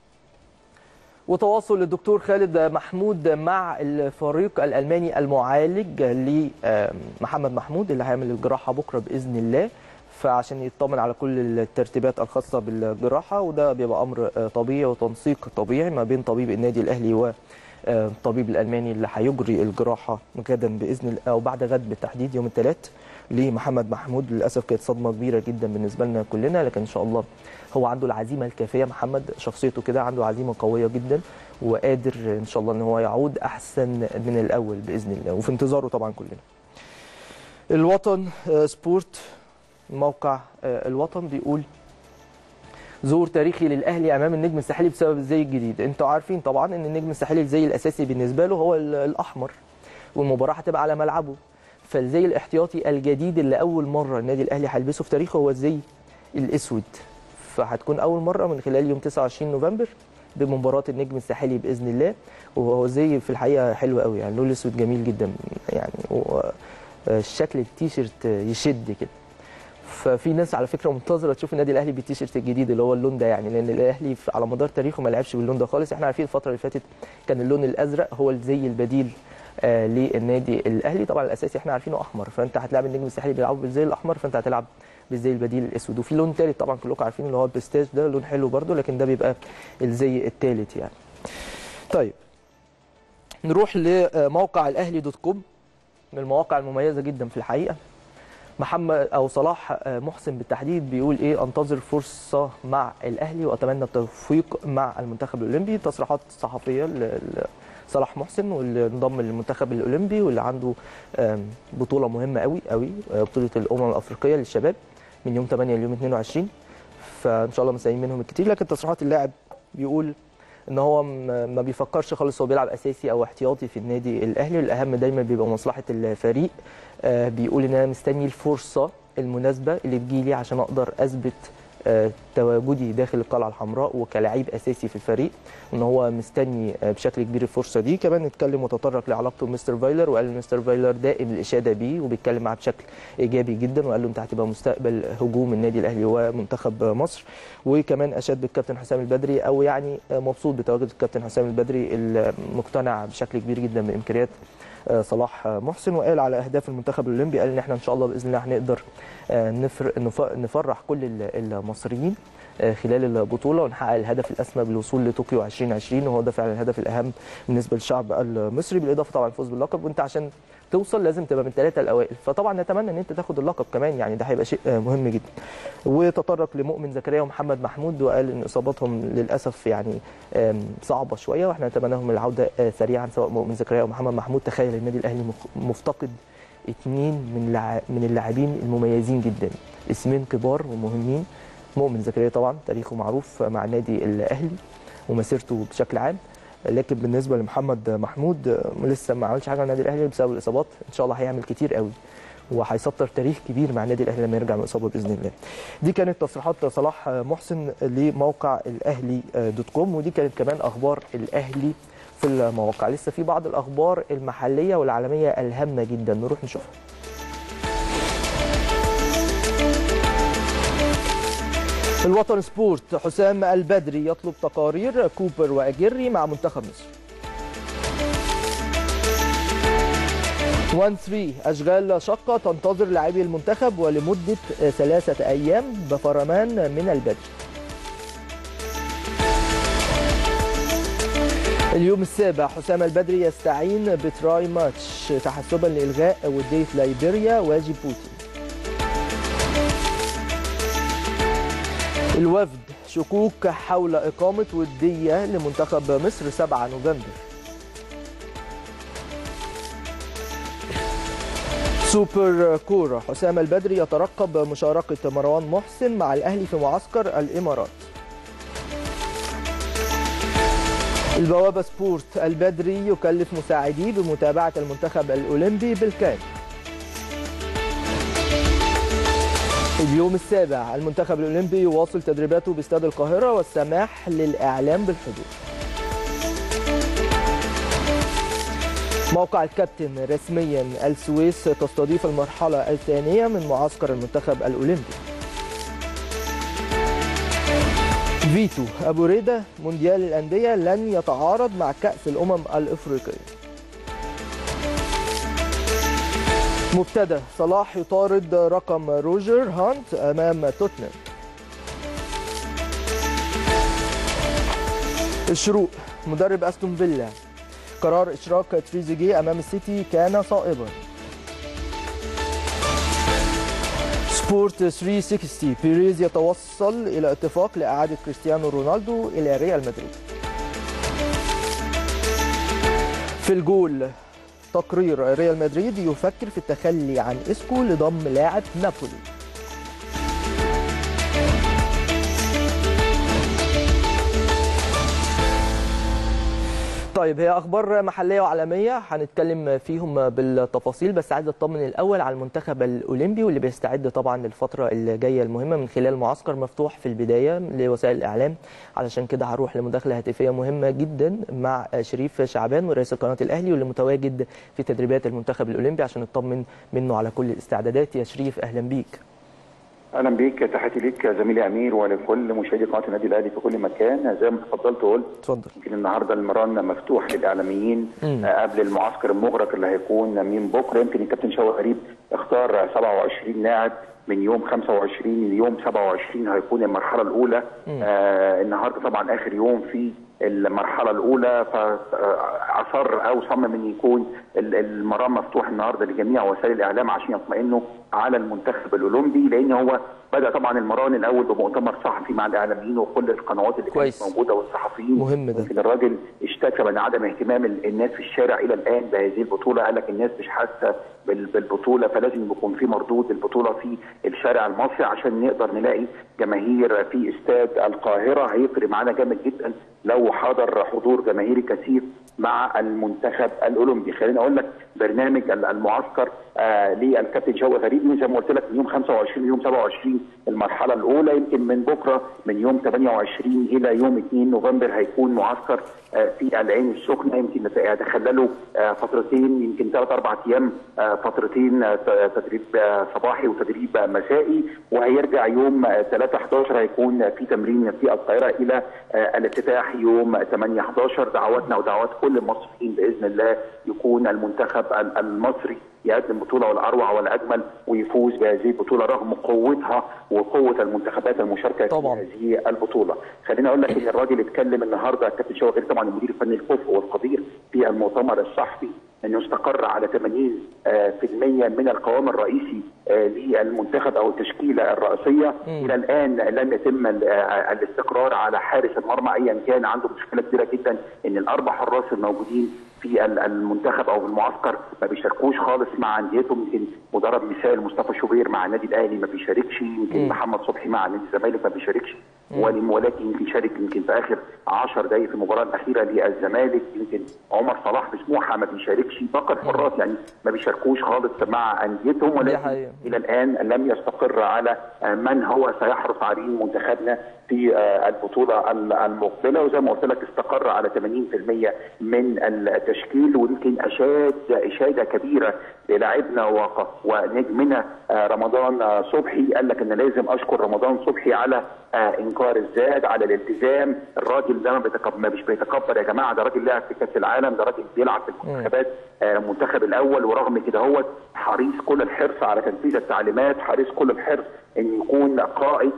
وتواصل الدكتور خالد محمود مع الفريق الالماني المعالج لمحمد محمود اللي هيعمل الجراحه بكره باذن الله فعشان يطمن على كل الترتيبات الخاصه بالجراحه وده بيبقى امر طبيعي وتنسيق طبيعي ما بين طبيب النادي الاهلي و الطبيب الالماني اللي هيجري الجراحه غدا باذن الله او بعد غد بالتحديد يوم الثلاث لمحمد محمود للاسف كانت صدمه كبيره جدا بالنسبه لنا كلنا لكن ان شاء الله هو عنده العزيمه الكافيه محمد شخصيته كده عنده عزيمه قويه جدا وقادر ان شاء الله ان هو يعود احسن من الاول باذن الله وفي انتظاره طبعا كلنا الوطن سبورت موقع الوطن بيقول ظهور تاريخي للاهلي امام النجم الساحلي بسبب الزي الجديد انتوا عارفين طبعا ان النجم الساحلي الزي الاساسي بالنسبه له هو ال- الاحمر والمباراه هتبقى على ملعبه فالزي الاحتياطي الجديد اللي اول مره النادي الاهلي هيلبسه في تاريخه هو الزي الاسود فهتكون اول مره من خلال يوم 29 نوفمبر بمباراه النجم الساحلي باذن الله وهو زي في الحقيقه حلو قوي يعني لون الاسود جميل جدا يعني هو شكل التيشيرت يشد كده ففي ناس على فكره منتظره تشوف النادي الاهلي بالتيشيرت الجديد اللي هو اللون ده يعني لان الاهلي في- على مدار تاريخه ما لعبش باللون ده خالص احنا عارفين الفتره اللي فاتت كان اللون الازرق هو الزي البديل آه للنادي الاهلي طبعا الاساسي احنا عارفينه احمر فانت هتلاعب النجم الساحلي بيلعبوا بالزي الاحمر فانت هتلعب بالزي البديل الاسود وفي لون ثالث طبعا كلكم عارفين اللي هو البستاج ده لون حلو برده لكن ده بيبقى الزي الثالث يعني طيب نروح لموقع الاهلي دوت كوم من المواقع المميزه جدا في الحقيقه محمد او صلاح محسن بالتحديد بيقول ايه انتظر فرصه مع الاهلي واتمنى التوفيق مع المنتخب الاولمبي تصريحات صحفيه ل- ل- صلاح محسن واللي انضم للمنتخب الاولمبي واللي عنده آم، بطوله مهمه قوي قوي آه، بطوله الامم الافريقيه للشباب من يوم 8 ليوم 22 فان شاء الله مستنيين منهم الكتير لكن تصريحات اللاعب بيقول ان هو م- ما بيفكرش خالص هو بيلعب اساسي او احتياطي في النادي الاهلي الاهم دايما بيبقى مصلحه الفريق آه، بيقول ان انا مستني الفرصه المناسبه اللي تجيلي عشان اقدر اثبت آه، تواجدي داخل القلعه الحمراء وكلاعب اساسي في الفريق ان هو مستني آه، بشكل كبير الفرصه دي كمان اتكلم وتطرق لعلاقته بمستر فايلر وقال إن مستر فايلر دائم الاشاده بيه وبيتكلم معاه بشكل ايجابي جدا وقال له انت هتبقى مستقبل هجوم النادي الاهلي ومنتخب مصر وكمان اشاد بالكابتن حسام البدري او يعني آه، مبسوط بتواجد الكابتن حسام البدري المقتنع بشكل كبير جدا بامكانيات آه، صلاح آه، محسن وقال على اهداف المنتخب الاولمبي قال ان احنا ان شاء الله باذن الله هنقدر آه، نفر- نف- نفرح كل ال- المصريين آه، خلال البطوله ونحقق الهدف الاسمى بالوصول لطوكيو 2020 وهو ده فعلا الهدف الاهم بالنسبه للشعب المصري بالاضافه طبعا الفوز باللقب وانت عشان توصل لازم تبقى من الثلاثه الاوائل فطبعا نتمنى ان انت تاخد اللقب كمان يعني ده هيبقى شيء آه، مهم جدا وتطرق لمؤمن زكريا ومحمد محمود وقال ان اصاباتهم للاسف يعني آم، صعبه شويه واحنا نتمنى لهم العوده آه، سريعا سواء مؤمن زكريا ومحمد محمود تخيل النادي الاهلي مخ- مفتقد اثنين من لع... من اللاعبين المميزين جدا اسمين كبار ومهمين مؤمن زكريا طبعا تاريخه معروف مع النادي الاهلي ومسيرته بشكل عام لكن بالنسبه لمحمد محمود آه، لسه ما عملش حاجه مع النادي الاهلي بسبب الاصابات ان شاء الله هيعمل كتير قوي وهيسطر تاريخ كبير مع النادي الاهلي لما يرجع من الاصابه باذن الله. دي كانت تصريحات صلاح محسن لموقع الاهلي دوت كوم ودي كانت كمان اخبار الاهلي في المواقع لسه في بعض الاخبار المحليه والعالميه الهامه جدا نروح نشوفها. الوطن سبورت حسام البدري يطلب تقارير كوبر واجري مع منتخب مصر. 1 3 اشغال شقه تنتظر لاعبي المنتخب ولمده ثلاثه ايام بفرمان من البدري. اليوم السابع حسام البدري يستعين بتراي ماتش تحسبا لالغاء وديه ليبيريا وجيبوتي. الوفد شكوك حول اقامه وديه لمنتخب مصر 7 نوفمبر. سوبر كورة حسام البدري يترقب مشاركة مروان محسن مع الأهلي في معسكر الإمارات البوابة سبورت البدري يكلف مساعديه بمتابعة المنتخب الأولمبي بالكامل اليوم السابع المنتخب الأولمبي يواصل تدريباته باستاد القاهرة والسماح للإعلام بالحضور موقع الكابتن رسميا السويس تستضيف المرحلة الثانية من معسكر المنتخب الأولمبي فيتو أبو ريدة مونديال الأندية لن يتعارض مع كأس الأمم الإفريقية مبتدأ صلاح يطارد رقم روجر هانت أمام توتنهام الشروق مدرب أستون فيلا قرار اشراك تريزيجيه امام السيتي كان صائبا سبورت 360 بيريز يتوصل الى اتفاق لاعاده كريستيانو رونالدو الى ريال مدريد في الجول تقرير ريال مدريد يفكر في التخلي عن اسكو لضم لاعب نابولي طيب هي اخبار محليه وعالميه هنتكلم فيهم بالتفاصيل بس عايز اطمن الاول على المنتخب الاولمبي واللي بيستعد طبعا للفتره الجايه المهمه من خلال معسكر مفتوح في البدايه لوسائل الاعلام علشان كده هروح لمداخله هاتفيه مهمه جدا مع شريف شعبان ورئيس قناه الاهلي واللي متواجد في تدريبات المنتخب الاولمبي عشان نطمن منه على كل الاستعدادات يا شريف اهلا بيك اهلا بيك تحياتي ليك زميلي امير ولكل مشاهدي قناه النادي الاهلي في كل مكان زي ما تفضلت وقلت اتفضل يمكن النهارده المران مفتوح للاعلاميين آه، قبل المعسكر المغلق اللي هيكون من بكره يمكن الكابتن شوقي غريب اختار 27 لاعب من يوم 25 ليوم 27 هيكون المرحله الاولى آه النهارده طبعا اخر يوم في المرحله الاولى فاصر او صمم ان يكون ال- المران مفتوح النهارده لجميع وسائل الاعلام عشان يطمئنوا على المنتخب الاولمبي لان هو بدا طبعا المران الاول بمؤتمر صحفي مع الاعلاميين وكل القنوات اللي كويس. كانت موجوده والصحفيين مهم ده. يمكن الراجل اشتكى من عدم اهتمام ال- الناس في الشارع الى الان بهذه البطوله قال لك الناس مش حاسه بال- بالبطوله فلازم يكون في مردود البطوله في الشارع المصري عشان نقدر نلاقي جماهير في استاد القاهره هيفرق معانا جامد جدا لو حضر حضور جماهيري كثير مع المنتخب الاولمبي خليني اقول لك برنامج ال- المعسكر آه للكابتن شوقي غريب من زي ما قلت لك من يوم 25 ليوم 27 المرحله الاولى يمكن من بكره من يوم 28 الى يوم 2 نوفمبر هيكون معسكر آه في العين السخنه يمكن يتخللوا آه فترتين يمكن ثلاث اربع ايام آه فترتين آه ت- تدريب آه صباحي وتدريب آه مسائي وهيرجع يوم آه 3 11 هيكون في تمرين في القاهره الى آه الافتتاح يوم 8 11 دعواتنا ودعوات كل المصريين باذن الله يكون المنتخب ال- المصري يقدم بطوله والاروع والاجمل ويفوز بهذه البطوله رغم قوتها وقوه المنتخبات المشاركه طبعاً. في هذه البطوله. خليني اقول لك ان الراجل اتكلم النهارده الكابتن شوقي غريب طبعا المدير الفني الكفء والقدير في المؤتمر الصحفي انه استقر على 80% آه، في المية من القوام الرئيسي آه، للمنتخب او التشكيله الرئيسيه الى الان لم يتم ال- آه، الاستقرار على حارس المرمى ايا كان عنده مشكله كبيره جدا ان الاربع حراس الموجودين في ال- المنتخب او المعسكر ما بيشاركوش خالص مع انديتهم يمكن مدرب مثال مصطفى شوبير مع النادي الاهلي ما بيشاركش يمكن محمد صبحي مع نادي الزمالك ما بيشاركش وليم ولكن يمكن شارك يمكن في اخر 10 دقائق في المباراه الاخيره للزمالك يمكن عمر صلاح بسموحه ما بيشاركش باقي الحراس يعني ما بيشاركوش خالص مع انديتهم ولكن حقيقة. الى الان لم يستقر على آه، من هو سيحرص عليه منتخبنا في آه، البطوله ال- المقبله وزي ما قلت لك استقر على 80% من التشكيل ويمكن اشاد اشاده كبيره للاعبنا وق- ونجمنا آه، رمضان آه، صبحي قال لك ان لازم اشكر رمضان صبحي على آه، انكار الزاد على الالتزام الراجل ده ما بيتكبر ما مش بيتكبر يا جماعه ده راجل لعب في كاس العالم ده راجل بيلعب في المنتخبات آه، المنتخب الاول ورغم كده هو حريص كل الحرص على تنفيذ التعليمات حريص كل الحرص ان يكون قائد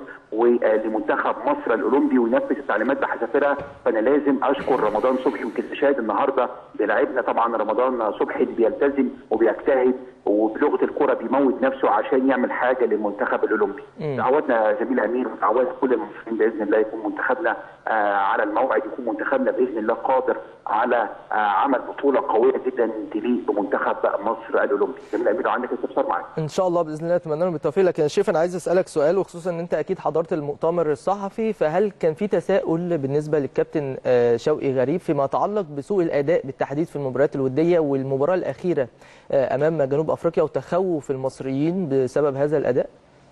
ولمنتخب مصر الاولمبي وينفذ التعليمات بحذافيرها فانا لازم اشكر رمضان صبحي يمكن شاهد النهارده بلاعبنا طبعا رمضان صبحي اللي بيلتزم وبيجتهد وبلغه الكره بيموت نفسه عشان يعمل حاجه للمنتخب الاولمبي. دعواتنا يا زميل امير ودعوات كل المصريين باذن الله يكون منتخبنا آه على الموعد يكون منتخبنا باذن الله قادر على آه عمل بطوله قويه جدا تليق بمنتخب مصر الاولمبي. زميل امير لو عندك استفسار معاك. ان شاء الله باذن الله اتمنى لهم بالتوفيق لكن يا شريف انا عايز اسالك سؤال وخصوصا ان انت اكيد حضرت المؤتمر الصحفي فهل كان في تساؤل بالنسبه للكابتن آه، شوقي غريب فيما يتعلق بسوء الاداء بالتحديد في المباريات الوديه والمباراه الاخيره آه، امام جنوب افريقيا وتخوف المصريين بسبب هذا الاداء؟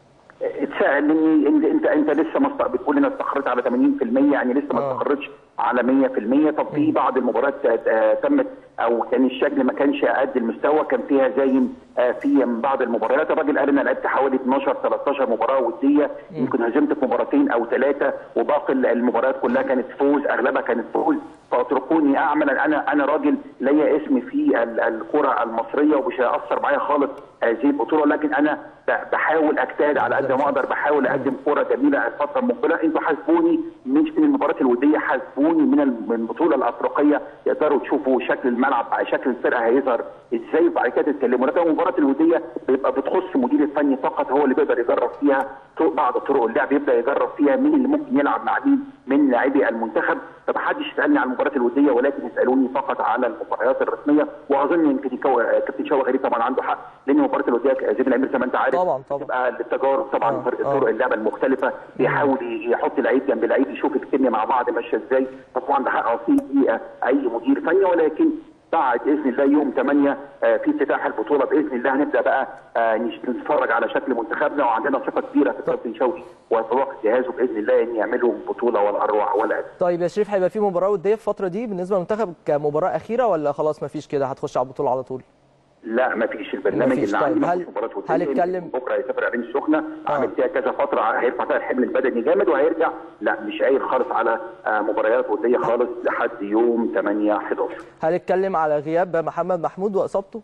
اتسال مني انت انت انت لسه ما است- بتقول انا استقريت على 80% يعني لسه ما آه. استقرتش على 100% طب في بعض المباريات آه، تمت او كان الشكل ما كانش قد المستوى كان فيها زين آه، في بعض المباريات الراجل قال انا لعبت حوالي 12 13 مباراه وديه يمكن هزمت في مباراتين او ثلاثه وباقي المباريات كلها كانت فوز اغلبها كانت فوز فاتركوني اعمل انا انا راجل ليا اسم في ال- الكره المصريه ومش هياثر معايا خالص هذه البطوله لكن انا ب- بحاول اجتهد على قد ما اقدر بحاول اقدم كره جميله الفتره المقبله انتوا حاسبوني مش من المباريات الوديه حاسبوني من ال- من البطوله الافريقيه تقدروا تشوفوا شكل الملعب شكل الفرقه هيظهر ازاي وبعد كده تتكلموا لكن المباراه الوديه بيبقى بتخص مدير الفني فقط هو اللي بيقدر يجرب فيها طرق- بعض طرق اللعب يبدا يجرب فيها مين اللي ممكن يلعب مع مين من لاعبي المنتخب فمحدش يسالني عن المباريات الوديه ولكن يسالوني فقط على المباريات الرسميه واظن يمكن يكو- كابتن شوقي غريب طبعا عنده حق لان المباريات الوديه زي ما الامير زي ما انت عارف طبعاً، طبعاً. بتبقى للتجارب طبعا آه، فرق آه. طرق اللعبه المختلفه بيحاول يحط العيد جنب العيد يشوف الكيمياء مع بعض ماشيه ازاي طبعا ده حق اصيل دقيقه اي مدير فني ولكن بعد باذن الله يوم 8 آه، في افتتاح البطوله باذن الله هنبدا بقى آه، نش- نتفرج على شكل منتخبنا وعندنا ثقه كبيره في الكابتن شوقي ويتوقع جهازه باذن الله ان يعملوا بطوله ولا اروع ولا أجمل. طيب يا شريف هيبقى في مباراه وديه في الفتره دي بالنسبه للمنتخب كمباراه اخيره ولا خلاص ما فيش كده هتخش على البطوله على طول لا ما فيش البرنامج مفيش. اللي طيب، عندي هل- مفيش مباراه ودية. هل اتكلم- بكره هيسافر عين السخنه آه. عامل فيها كذا فتره هيرفع فيها الحمل البدني جامد وهيرجع لا مش قايل خالص على آه، مباريات وديه خالص لحد يوم 8 11 هل اتكلم على غياب محمد محمود واصابته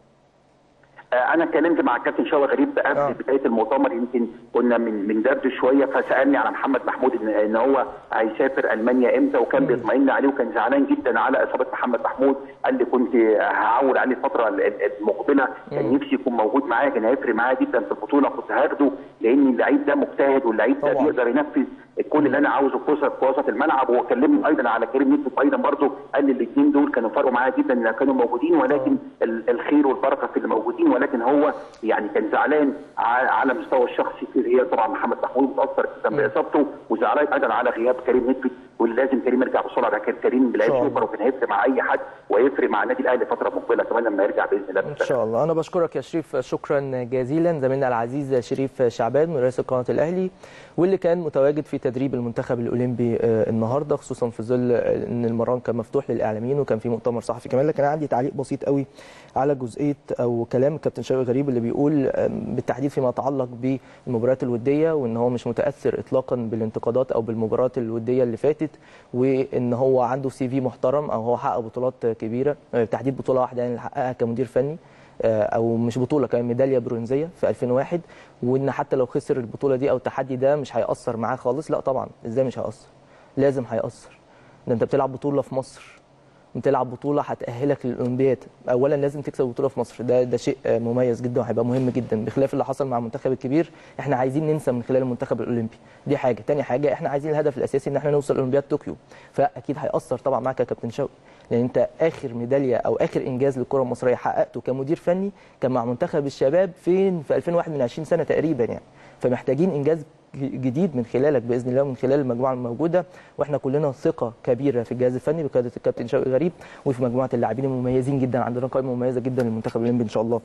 آه، انا اتكلمت مع الكابتن شوقي غريب قبل آه. بدايه المؤتمر يمكن كنا من من درد شويه فسالني على محمد محمود ان, إن هو هيسافر المانيا امتى وكان بيطمئن عليه وكان زعلان جدا على اصابه محمد محمود قال لي كنت هعول عليه الفتره ال- ال- المقبله كان نفسي يكون موجود معايا كان هيفرق معايا جدا في البطوله كنت هاخده لان اللعيب ده مجتهد واللعيب ده طبعاً. بيقدر ينفذ كل اللي انا عاوزه في وسط في وسط الملعب وكلمني ايضا على كريم نيدفيد ايضا برضه قال لي الاثنين دول كانوا فرقوا معايا جدا ان كانوا موجودين ولكن ال- الخير والبركه في اللي موجودين ولكن هو يعني كان زعلان ع- على مستوى الشخصي في غياب طبعا محمد محمود متاثر جدا باصابته وزعلان ايضا على غياب كريم نيدفيد ولازم كريم يرجع بسرعه ده كان كريم بلعيب شاء الله. سوبر وكان هيفرق مع اي حد ويفرق مع النادي الاهلي فتره مقبله كمان لما يرجع باذن الله ان شاء الله انا بشكرك يا شريف شكرا جزيلا زميلنا العزيز شريف شعبان من رئيس قناه الاهلي واللي كان متواجد في تدريب المنتخب الاولمبي آه، النهارده خصوصا في ظل آه، ان المران كان مفتوح للاعلاميين وكان في مؤتمر صحفي كمان لكن أنا عندي تعليق بسيط قوي على جزئيه او كلام الكابتن شوقي غريب اللي بيقول آه، بالتحديد فيما يتعلق بالمباريات الوديه وان هو مش متاثر اطلاقا بالانتقادات او بالمباريات الوديه اللي فاتت وان هو عنده سي في محترم او هو حقق بطولات كبيره آه، بالتحديد بطوله واحده يعني اللي حققها كمدير فني آه، او مش بطوله كان ميداليه برونزيه في 2001 وان حتى لو خسر البطوله دي او التحدي ده مش هياثر معاه خالص لا طبعا ازاي مش هياثر لازم هياثر ده انت بتلعب بطوله في مصر بتلعب بطوله هتاهلك للاولمبياد اولا لازم تكسب بطوله في مصر ده ده شيء آه، مميز جدا وهيبقى مهم جدا بخلاف اللي حصل مع المنتخب الكبير احنا عايزين ننسى من خلال المنتخب الاولمبي دي حاجه تاني حاجه احنا عايزين الهدف الاساسي ان احنا نوصل اولمبياد طوكيو فاكيد هياثر طبعا معاك يا كابتن شوقي لان انت اخر ميداليه او اخر انجاز للكره المصريه حققته كمدير فني كان مع منتخب الشباب فين في 2001 من 20 سنه تقريبا يعني فمحتاجين انجاز جديد من خلالك باذن الله ومن خلال المجموعه الموجوده واحنا كلنا ثقه كبيره في الجهاز الفني بقياده الكابتن شوقي غريب وفي مجموعه اللاعبين المميزين جدا عندنا قائمه مميزه جدا للمنتخب الاولمبي ان شاء الله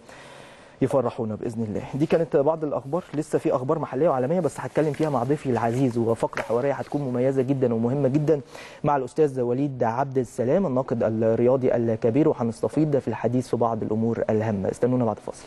يفرحونا باذن الله دي كانت بعض الاخبار لسه في اخبار محليه وعالميه بس هتكلم فيها مع ضيفي العزيز وفقره حواريه هتكون مميزه جدا ومهمه جدا مع الاستاذ وليد عبد السلام الناقد الرياضي الكبير وهنستفيض في الحديث في بعض الامور الهامه استنونا بعد الفاصل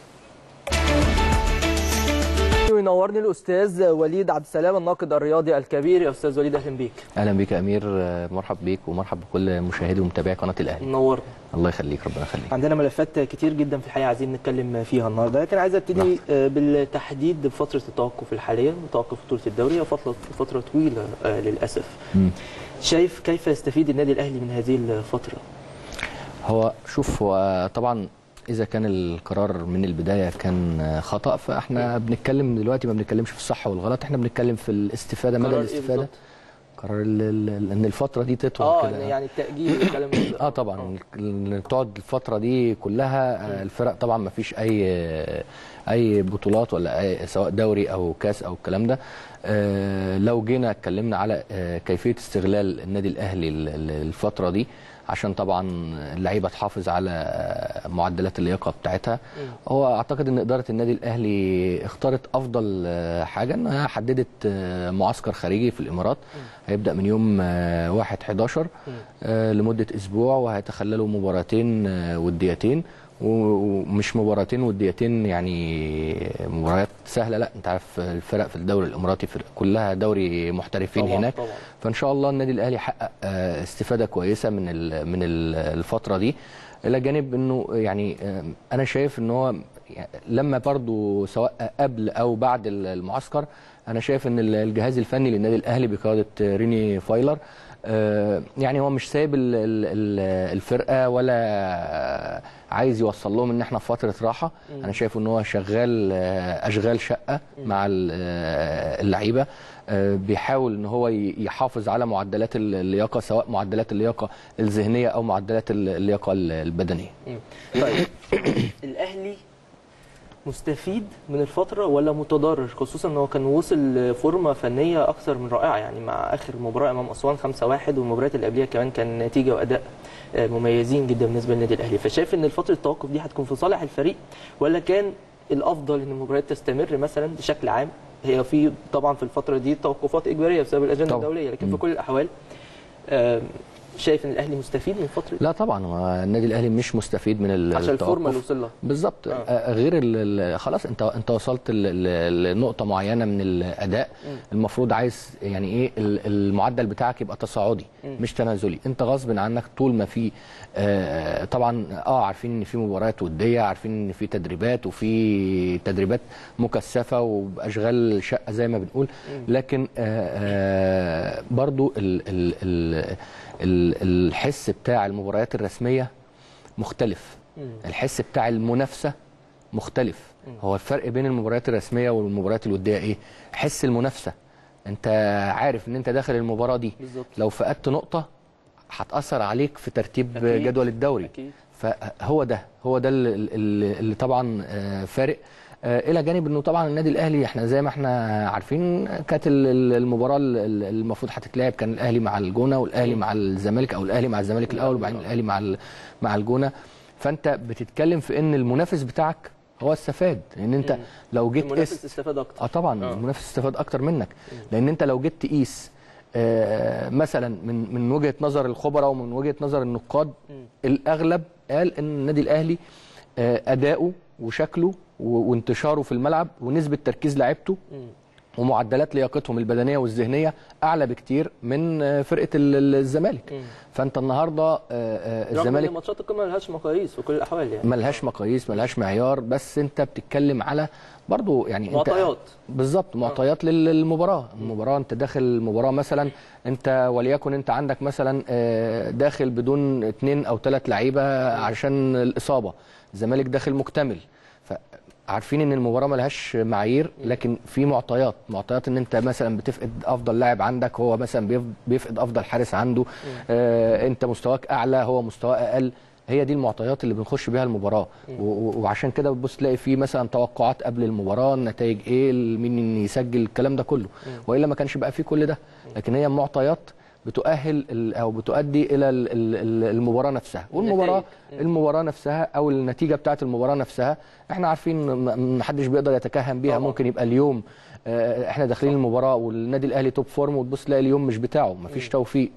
وينورني الاستاذ وليد عبد السلام الناقد الرياضي الكبير يا استاذ وليد اهلا بيك اهلا بيك يا امير آه، مرحب بيك ومرحب بكل مشاهدي ومتابعي قناه الاهلي منورنا الله يخليك ربنا يخليك عندنا ملفات كتير جدا في الحقيقه عايزين نتكلم فيها النهارده لكن عايز ابتدي آه، بالتحديد بفتره التوقف الحاليه توقف بطوله الدوري وفتره فتره طويله آه، للاسف مم. شايف كيف يستفيد النادي الاهلي من هذه الفتره هو شوف هو طبعا اذا كان القرار من البدايه كان آه، خطا فاحنا بنتكلم دلوقتي ما بنتكلمش في الصح والغلط احنا بنتكلم في الاستفاده مدى قرار إيه الاستفاده بالظبط؟ قرار ال- ال- ان الفتره دي تطول اه كده يعني التاجيل والكلام ده اه طبعا ال- تقعد الفتره دي كلها آه، الفرق طبعا ما فيش اي اي بطولات ولا أي سواء دوري او كاس او الكلام ده آه، لو جينا اتكلمنا على آه، كيفيه استغلال النادي الاهلي ال- ال- الفتره دي عشان طبعا اللعيبه تحافظ على آه، معدلات اللياقه بتاعتها هو اعتقد ان اداره النادي الاهلي اختارت افضل آه، حاجه انها حددت آه، معسكر خارجي في الامارات هيبدا من يوم آه، 1 11 آه، لمده اسبوع وهيتخللوا مباراتين آه، وديتين و- ومش مباراتين وديتين يعني مباريات سهله لا انت عارف الفرق في الدوري الاماراتي فرق كلها دوري محترفين طبعاً، هناك طبعاً. فان شاء الله النادي الاهلي حقق آه، استفاده كويسه من ال- من ال- الفتره دي الى جانب انه يعني آه، انا شايف ان هو يعني لما برضو سواء قبل او بعد المعسكر انا شايف ان الجهاز الفني للنادي الاهلي بقياده ريني فايلر آه، يعني هو مش سايب ال- ال- ال- الفرقه ولا عايز يوصل لهم ان احنا في فتره راحه انا شايف ان هو شغال آه، اشغال شقه مع ال- آه، اللعيبه آه، بيحاول ان هو ي- يحافظ على معدلات ال- اللياقه سواء معدلات اللياقه الذهنيه او معدلات ال- اللياقه ال- البدنيه طيب الاهلي مستفيد من الفتره ولا متضرر خصوصا ان هو كان وصل لفورمه فنيه اكثر من رائعه يعني مع اخر مباراه امام اسوان 5-1 والمباريات اللي قبلها كمان كان نتيجه واداء آه، مميزين جدا بالنسبه للنادي الاهلي فشايف ان فتره التوقف دي هتكون في صالح الفريق ولا كان الافضل ان المباريات تستمر مثلا بشكل عام هي في طبعا في الفتره دي توقفات اجباريه بسبب الاجنده طبعا. الدوليه لكن في كل الاحوال آه، شايف ان الاهلي مستفيد من فتره لا طبعا هو النادي الاهلي مش مستفيد من ال- عشان الفورمه اللي التوقف. وصل لها بالظبط آه. آه. غير ال ال خلاص انت انت وصلت ل- ل- لنقطه معينه من الاداء المفروض عايز يعني ايه ال- المعدل بتاعك يبقى تصاعدي مش تنازلي انت غصب عنك طول ما في آه طبعا اه عارفين ان في مباريات وديه عارفين ان في تدريبات وفي تدريبات مكثفه وباشغال شقه زي ما بنقول لكن آه آه برضو ال ال ال ال الحس بتاع المباريات الرسميه مختلف الحس بتاع المنافسه مختلف هو الفرق بين المباريات الرسميه والمباريات الوديه ايه حس المنافسه انت عارف ان انت داخل المباراه دي بالظبط. لو فقدت نقطه هتاثر عليك في ترتيب أكيد. جدول الدوري أكيد. فهو ده هو ده اللي, اللي اللي طبعا آه، فارق آه، الى جانب انه طبعا النادي الاهلي احنا زي ما احنا عارفين كانت ال- ال- المباراه ال- ال- المفروض هتتلعب كان الاهلي مع الجونه والاهلي مع الزمالك او الاهلي مع الزمالك الاول وبعدين الاهلي مع ال- مع الجونه فانت بتتكلم في ان المنافس بتاعك هو استفاد لان انت لو جيت المنافس قست استفاد اكتر اه طبعا آه. المنافس استفاد اكتر منك لان انت لو جيت تقيس آه، مثلا من من وجهه نظر الخبراء ومن وجهه نظر النقاد الاغلب قال ان النادي الاهلي آه، اداؤه وشكله و- وانتشاره في الملعب ونسبه تركيز لعيبته ومعدلات لياقتهم البدنيه والذهنيه اعلى بكتير من آه، فرقه ال- ال- الزمالك فانت النهارده آه، آه، رغم ان الزمالك ماتشات القمه ملهاش مقاييس في كل الاحوال يعني ملهاش مقاييس ملهاش معيار بس انت بتتكلم على برضو يعني انت معطيات. بالظبط معطيات لل- للمباراه المباراه انت داخل المباراه مثلا انت وليكن انت عندك مثلا آه، داخل بدون اثنين او ثلاث لعيبه عشان الاصابه الزمالك داخل مكتمل عارفين ان المباراه ملهاش معايير لكن في معطيات معطيات ان انت مثلا بتفقد افضل لاعب عندك هو مثلا بيف- بيفقد افضل حارس عنده آه انت مستواك اعلى هو مستواه اقل هي دي المعطيات اللي بنخش بيها المباراه و- و- وعشان كده بتبص تلاقي في مثلا توقعات قبل المباراه النتائج ايه مين يسجل الكلام ده كله والا ما كانش بقى فيه كل ده لكن هي معطيات بتؤهل ال- او بتؤدي الى ال- ال- ال- المباراه نفسها والمباراه المباراه نفسها او النتيجه بتاعه المباراه نفسها احنا عارفين ما حدش بيقدر يتكهن بيها طبعا. ممكن يبقى اليوم آه، احنا داخلين المباراه والنادي الاهلي توب فورم وتبص تلاقي اليوم مش بتاعه مفيش توفيق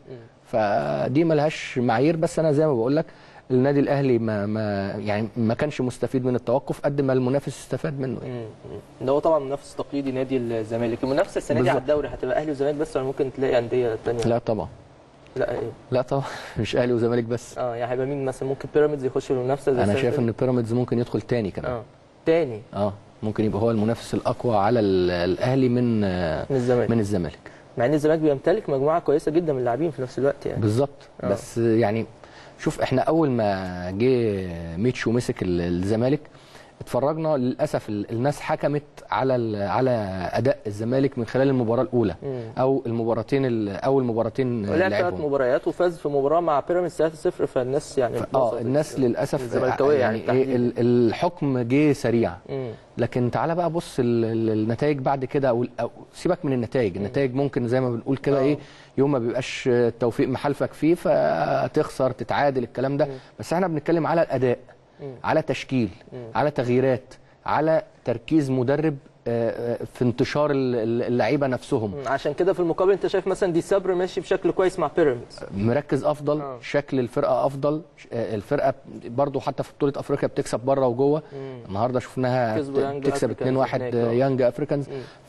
فدي ملهاش معايير بس انا زي ما بقول لك النادي الاهلي ما ما يعني ما كانش مستفيد من التوقف قد ما المنافس استفاد منه يعني. ده هو طبعا منافس تقليدي نادي الزمالك المنافسه السنه دي على بالظبط. الدوري هتبقى اهلي وزمالك بس ولا ممكن تلاقي انديه ثانيه لا طبعا لا ايه لا طبعا مش اهلي وزمالك بس اه يعني هيبقى مين مثلا ممكن بيراميدز يخش في المنافسه زي انا السنة شايف اللي ان بيراميدز ممكن يدخل تاني كمان اه تاني اه ممكن يبقى هو المنافس الاقوى على ال- الاهلي من آه، من الزمالك من الزمالك مع ان الزمالك بيمتلك مجموعه كويسه جدا من اللاعبين في نفس الوقت يعني بالظبط آه. بس يعني شوف احنا اول ما جه ميتشو مسك ال- الزمالك اتفرجنا للاسف ال- الناس حكمت على ال- على اداء الزمالك من خلال المباراه الاولى مم. او المباراتين ال- اول مباراتين لعب ثلاث لعبهم مباريات وفاز في مباراه مع بيراميدز 3-0 فالناس يعني اه اتبسطت. الناس للاسف الزملكاويه يعني يعني ايه ال- الحكم جه سريع مم. لكن تعالى بقى بص ال- ال- النتائج بعد كده او أو سيبك من النتائج النتائج ممكن زي ما بنقول كده آه. ايه يوم ما بيبقاش التوفيق محالفك فيه فتخسر تتعادل الكلام ده بس احنا بنتكلم على الاداء على تشكيل على تغييرات على تركيز مدرب آه، آه، في انتشار ال- ال- اللعيبه نفسهم مم. عشان كده في المقابل انت شايف مثلا دي صبر ماشي بشكل كويس مع بيراميدز مركز افضل آه. شكل الفرقه افضل ش- آه، الفرقه برضو حتى في بطوله افريقيا بتكسب بره وجوه النهارده شفناها كسبوا يانج بتكسب أفريكانز 2-1 هناك، آه. يانج افريكانز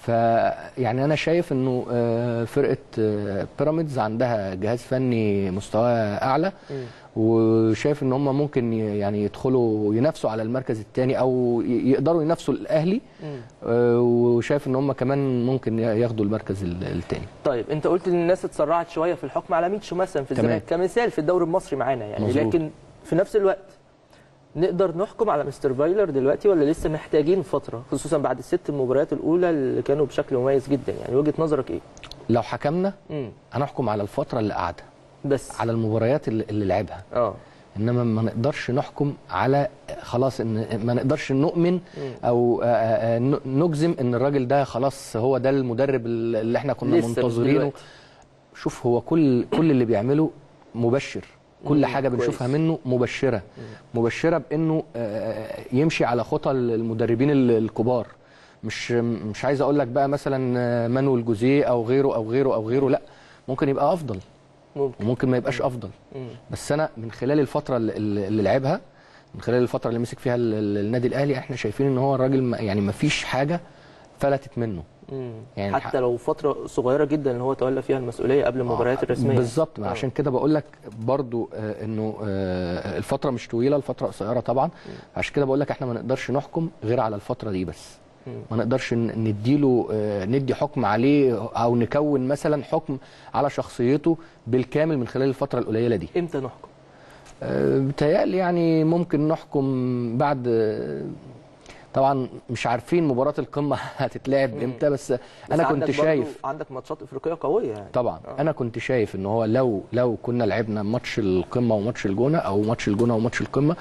فيعني انا شايف انه آه، فرقه آه، بيراميدز عندها جهاز فني مستواه اعلى وشايف ان هم ممكن ي- يعني يدخلوا ينافسوا على المركز الثاني او ي- يقدروا ينافسوا الاهلي آه، وشايف ان هم كمان ممكن ي- ياخدوا المركز الثاني طيب انت قلت ان الناس اتسرعت شويه في الحكم على ميتشو مثلا في تمام. الزمالك كمثال في الدوري المصري معانا يعني مظبوط. لكن في نفس الوقت نقدر نحكم على مستر فايلر دلوقتي ولا لسه محتاجين فتره خصوصا بعد الست المباريات الاولى اللي كانوا بشكل مميز جدا يعني وجهه نظرك ايه؟ لو حكمنا امم هنحكم على الفتره اللي قعدها بس على المباريات اللي, اللي لعبها اه انما ما نقدرش نحكم على خلاص ان ما نقدرش نؤمن او آه، آه، ن- نجزم ان الراجل ده خلاص هو ده المدرب اللي احنا كنا لسه مش منتظرينه دلوقتي. شوف هو كل كل اللي بيعمله مبشر كل مم، حاجه بنشوفها كويس. منه مبشره مبشره بانه آه، يمشي على خطى المدربين ال- الكبار مش مش عايز اقول لك بقى مثلا آه، مانويل جوزيه او غيره او غيره او غيره لا ممكن يبقى افضل ممكن وممكن ما يبقاش افضل مم. بس انا من خلال الفتره اللي, اللي لعبها من خلال الفتره اللي مسك فيها ال- ال- النادي الاهلي احنا شايفين ان هو الراجل ما- يعني ما فيش حاجه فلتت منه مم. يعني حتى لو فتره صغيره جدا اللي هو تولى فيها المسؤوليه قبل المباريات الرسميه بالظبط ما آه. عشان كده بقول لك برضو آه، انه آه، الفتره مش طويله الفتره قصيره طبعا عشان كده بقول لك احنا ما نقدرش نحكم غير على الفتره دي بس ما نقدرش ن- نديله آه، ندي حكم عليه او نكون مثلا حكم على شخصيته بالكامل من خلال الفتره القليله دي امتى نحكم؟ آه، بتهيألي يعني ممكن نحكم بعد آه، طبعا مش عارفين مباراة القمة هتتلعب امتى بس بس انا عندك كنت برضو- شايف عندك ماتشات افريقيه قويه يعني طبعا آه. انا كنت شايف ان هو لو لو كنا لعبنا ماتش القمة وماتش الجونة او ماتش الجونة وماتش القمة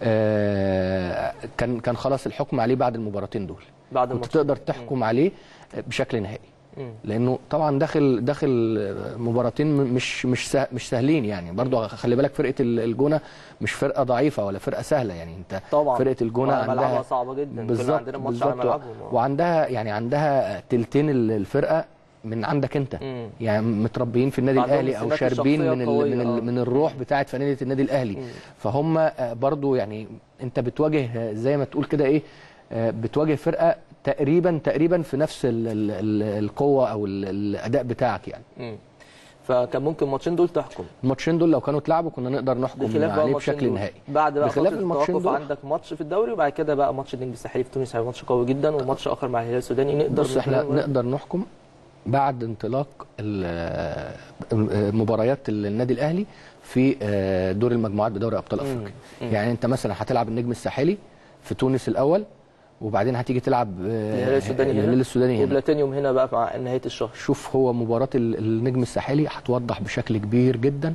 آه، كان كان خلاص الحكم عليه بعد المباراتين دول بعد كنت الماتش تقدر تحكم عليه بشكل نهائي مم. لانه طبعا داخل داخل مباراتين مش مش سه- مش سهلين يعني برضو خلي بالك فرقه ال- الجونه مش فرقه ضعيفه ولا فرقه سهله يعني انت طبعا فرقه الجونه آه، ملعبها عندها صعبه جدا كنا بالظبط عندنا ماتش على بالظبط ملعبهم آه. وعندها يعني عندها تلتين ال- الفرقه من عندك انت مم. يعني متربيين في النادي عندهم الاهلي او سمات شاربين الشخصية من ال قوية، من آه. ال من الروح بتاعه فانيله النادي الاهلي فهم آه، برضو يعني انت بتواجه آه، زي ما تقول كده ايه آه، بتواجه فرقه تقريبا تقريبا في نفس ال ال ال القوه او ال الاداء بتاعك يعني مم. فكان ممكن الماتشين دول تحكم الماتشين دول لو كانوا اتلعبوا كنا نقدر نحكم بخلاف بقى عليه الماتشين بشكل دول. نهائي بعد بقى بخلاف فتره الماتشين التوقف دول. عندك ماتش في الدوري وبعد كده بقى ماتش النجم الساحلي في تونس هيبقى ماتش قوي جدا وماتش اخر مع الهلال السوداني نقدر بص احنا نقول- نقدر نحكم بعد انطلاق ال- مباريات النادي الاهلي في آه، دور المجموعات بدوري ابطال افريقيا يعني انت مثلا هتلعب النجم الساحلي في تونس الاول وبعدين هتيجي تلعب آه، الهلال السوداني هنا الهلال السوداني هنا وبلاتينيوم هنا بقى مع نهايه الشهر شوف هو مباراة ال- النجم الساحلي هتوضح بشكل كبير جدا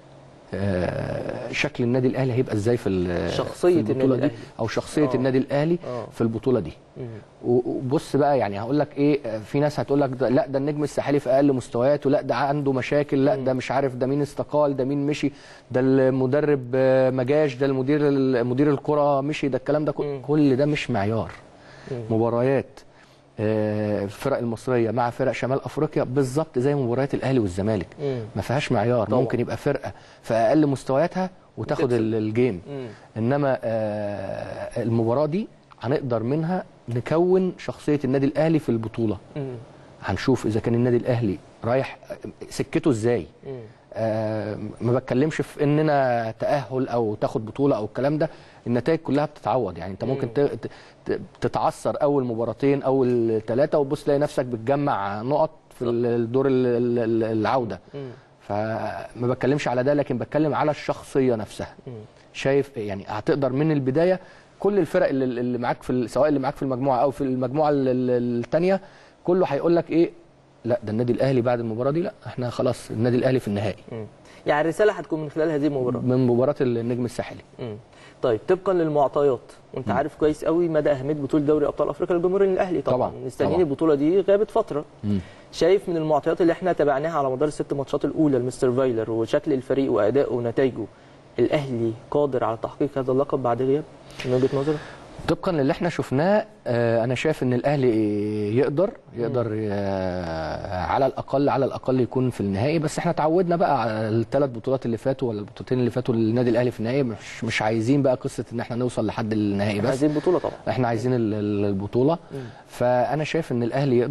آه، شكل النادي الاهلي هيبقى ازاي في ال- شخصية في البطولة النادي دي الأهلي. او شخصيه آه. النادي الاهلي آه. في البطوله دي و- وبص بقى يعني هقول لك ايه آه، في ناس هتقول لك ده لا ده النجم الساحلي في اقل مستوياته لا ده عنده مشاكل لا ده مش عارف ده مين استقال ده مين مشي ده المدرب آه، ما جاش ده المدير مدير الكره مشي ده الكلام ده كل- كل ده مش معيار مباريات آه، الفرق المصريه مع فرق شمال افريقيا بالظبط زي مباريات الاهلي والزمالك مم. ما فيهاش معيار طبعا. ممكن يبقى فرقه في اقل مستوياتها وتاخد وتكسب. ال- الجيم مم. انما آه، المباراه دي هنقدر منها نكون شخصيه النادي الاهلي في البطوله مم. هنشوف اذا كان النادي الاهلي رايح سكته ازاي مم. آه ما بتكلمش في اننا تاهل او تاخد بطوله او الكلام ده النتائج كلها بتتعوض يعني انت ممكن ت- ت- ت- تتعثر اول مباراتين اول ثلاثه وتبص تلاقي نفسك بتجمع نقط في الدور ال- ال- ال- العوده مم. فما بتكلمش على ده لكن بتكلم على الشخصيه نفسها شايف يعني هتقدر من البدايه كل الفرق اللي, اللي معاك في ال- سواء اللي معاك في المجموعه او في المجموعه الثانيه كله هيقول لك ايه لا ده النادي الاهلي بعد المباراه دي لا احنا خلاص النادي الاهلي في النهائي مم. يعني الرساله هتكون من خلال هذه المباراه من مباراه النجم الساحلي مم. طيب طبقا للمعطيات وانت عارف كويس قوي مدى اهميه بطوله دوري ابطال افريقيا للجمهور الاهلي طبعا, طبعاً، مستنيين طبعاً. البطوله دي غابت فتره مم. شايف من المعطيات اللي احنا تابعناها على مدار الست ماتشات الاولى لمستر فايلر وشكل الفريق وادائه ونتائجه الاهلي قادر على تحقيق هذا اللقب بعد غياب من وجهه نظرك طبقا للي احنا شفناه آه، انا شايف ان الاهلي يقدر يقدر آه، على الاقل على الاقل يكون في النهائي بس احنا تعودنا بقى على الثلاث بطولات اللي فاتوا ولا البطولتين اللي فاتوا للنادي الاهلي في النهائي مش مش عايزين بقى قصه ان احنا نوصل لحد النهائي احنا بس عايزين بطوله طبعا احنا عايزين ال- ال- البطوله فانا شايف ان الاهلي يقدر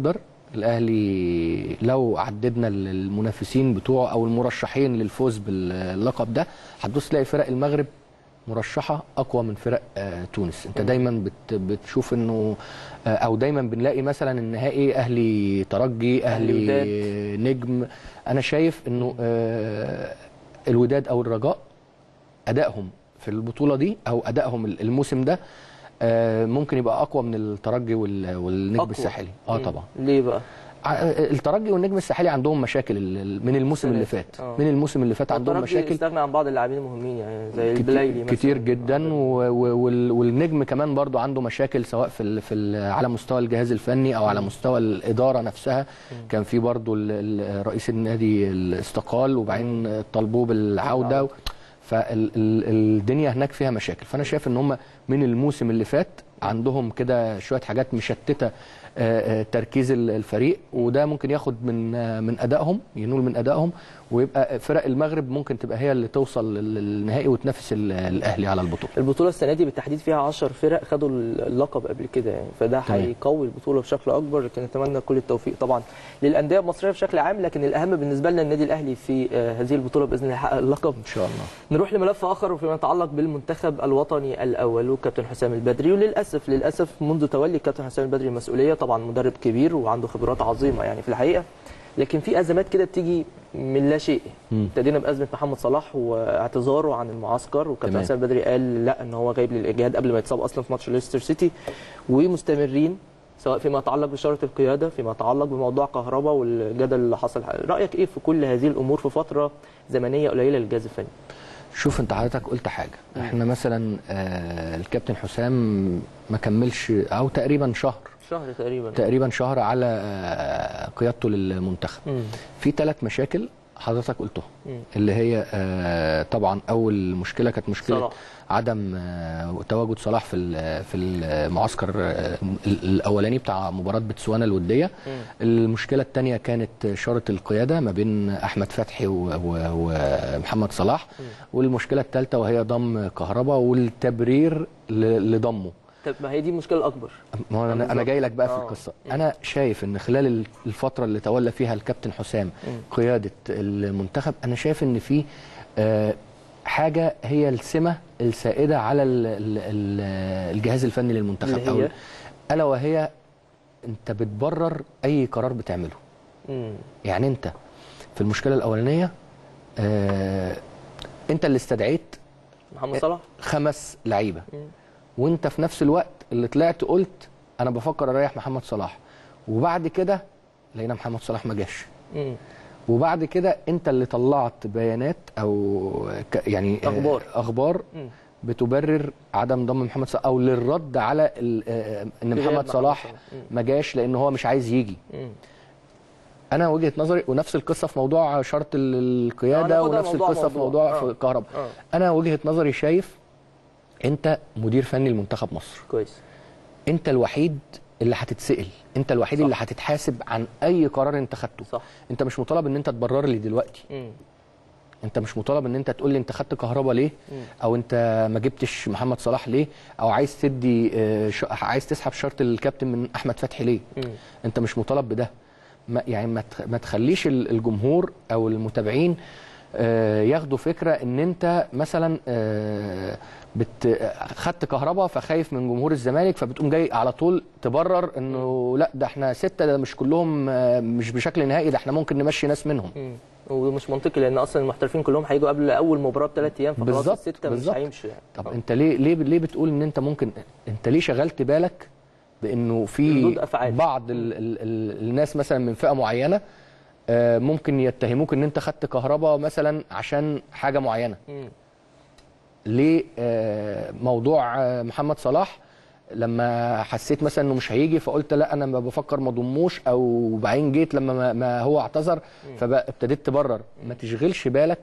الاهلي لو عددنا المنافسين بتوعه او المرشحين للفوز باللقب ده هتبص تلاقي فرق المغرب مرشحه اقوى من فرق آه، تونس انت دايما بت بتشوف انه آه، او دايما بنلاقي مثلا النهائي اهلي ترجي أهلي اهلي نجم انا شايف انه آه، الوداد او الرجاء ادائهم في البطوله دي او ادائهم الموسم ده آه، ممكن يبقى اقوى من الترجي وال- والنجم أقوى. الساحلي اه مم. طبعا ليه بقى؟ ع- الترجي والنجم الساحلي عندهم مشاكل ال- ال- من الموسم اللي فات آه. من الموسم اللي فات عندهم الترجي مشاكل استغنى عن بعض اللاعبين المهمين يعني زي كتير- البلايلي مثلا كتير جدا و- و- وال- والنجم كمان برضو عنده مشاكل سواء في ال في ال على مستوى الجهاز الفني او على مستوى الاداره نفسها كان في برضو ال- ال- رئيس النادي الاستقال وبعدين طالبوه بالعوده فالدنيا هناك فيها مشاكل فانا شايف ان هم من الموسم اللي فات عندهم كده شويه حاجات مشتته آه، آه، تركيز ال- الفريق وده ممكن ياخد من آه، من ادائهم ينول من ادائهم ويبقى فرق المغرب ممكن تبقى هي اللي توصل لل- للنهائي وتنافس ال- الاهلي على البطوله البطوله السنه دي بالتحديد فيها 10 فرق خدوا اللقب قبل كده يعني فده تمام. هيقوي البطوله بشكل اكبر لكن نتمنى كل التوفيق طبعا للانديه المصريه بشكل عام لكن الاهم بالنسبه لنا النادي الاهلي في آه، هذه البطوله باذن الله يحقق اللقب ان شاء الله نروح لملف اخر وفيما يتعلق بالمنتخب الوطني الاول وكابتن حسام البدري وللاسف للاسف منذ تولي كابتن حسام البدري المسؤوليه طبعا مدرب كبير وعنده خبرات عظيمه يعني في الحقيقه لكن في ازمات كده بتيجي من لا شيء مم. ابتدينا بازمه محمد صلاح واعتذاره عن المعسكر وكابتن تمام. حسام البدري قال لا ان هو جايب للاجهاد قبل ما يتصاب اصلا في ماتش ليستر سيتي ومستمرين سواء فيما يتعلق بشاره القياده فيما يتعلق بموضوع كهرباء والجدل اللي حصل رايك ايه في كل هذه الامور في فتره زمنيه قليله للجهاز الفني شوف انت حضرتك قلت حاجه احنا مثلا آه، الكابتن حسام ما كملش او تقريبا شهر شهر تقريبا تقريبا شهر على آه، قيادته للمنتخب مم. في ثلاث مشاكل حضرتك قلتهم مم. اللي هي آه، طبعا اول مشكله كانت مشكله صلاح. عدم آه، تواجد صلاح في ال- في المعسكر آه، ال- الاولاني بتاع مباراه بتسوانا الوديه المشكله الثانيه كانت شاره القياده ما بين احمد فتحي و- و- ومحمد صلاح والمشكله الثالثه وهي ضم كهربا والتبرير ل- لضمه طب ما هي دي المشكله الاكبر ما هو انا انا بالظبط. جاي لك بقى في آه. القصه انا شايف ان خلال ال- الفتره اللي تولى فيها الكابتن حسام قياده المنتخب انا شايف ان في آه، حاجه هي السمه السائده على ال- ال- ال- الجهاز الفني للمنتخب اللي هي؟ أو- الا وهي انت بتبرر اي قرار بتعمله مم. يعني انت في المشكله الاولانيه آه، انت اللي استدعيت محمد صلاح خمس لعيبه وانت في نفس الوقت اللي طلعت قلت انا بفكر اريح محمد صلاح وبعد كده لقينا محمد صلاح ما جاش مم. وبعد كده انت اللي طلعت بيانات او ك- يعني آه، أخبار. اخبار مم. بتبرر عدم ضم محمد صلاح او للرد على ال- آه، ان غياب محمد محمد صلاح صلاح. مم. ما جاش لان هو مش عايز يجي مم. انا وجهه نظري ونفس القصه في موضوع شرط ال- آه، القياده ناخدها ونفس موضوع القصه في موضوع. موضوع آه. في الكهرباء آه. انا وجهه نظري شايف انت مدير فني لمنتخب مصر كويس انت الوحيد اللي هتتسال انت الوحيد صح. اللي هتتحاسب عن اي قرار انت خدته صح. انت مش مطالب ان انت تبرر لي دلوقتي مم. انت مش مطالب ان انت تقول لي انت خدت كهربا ليه او انت ما جبتش محمد صلاح ليه او عايز تدي اه، ش- عايز تسحب شرط الكابتن من احمد فتحي ليه مم. انت مش مطالب بده ما يعني ما تخ- ما تخليش ال- الجمهور او المتابعين آه، ياخدوا فكره ان انت مثلا آه، بت خدت كهربا فخايف من جمهور الزمالك فبتقوم جاي على طول تبرر انه لا ده احنا سته ده مش كلهم آه، مش بشكل نهائي ده احنا ممكن نمشي ناس منهم مم. ومش منطقي لان اصلا المحترفين كلهم هيجوا قبل اول مباراه بثلاث ايام فخلاص بالظبط، السته مش بالظبط. هيمشوا يعني طب آه. انت ليه ليه ليه بتقول ان انت ممكن انت ليه شغلت بالك بانه في ردود أفعال. بعض ال ال ال الناس مثلا من فئه معينه آه، ممكن يتهموك ان انت خدت كهرباء مثلا عشان حاجه معينه مم. ليه آه، موضوع آه، محمد صلاح لما حسيت مثلا انه مش هيجي فقلت لا انا ما بفكر ما ضموش او بعدين جيت لما ما, ما هو اعتذر فابتديت تبرر ما تشغلش بالك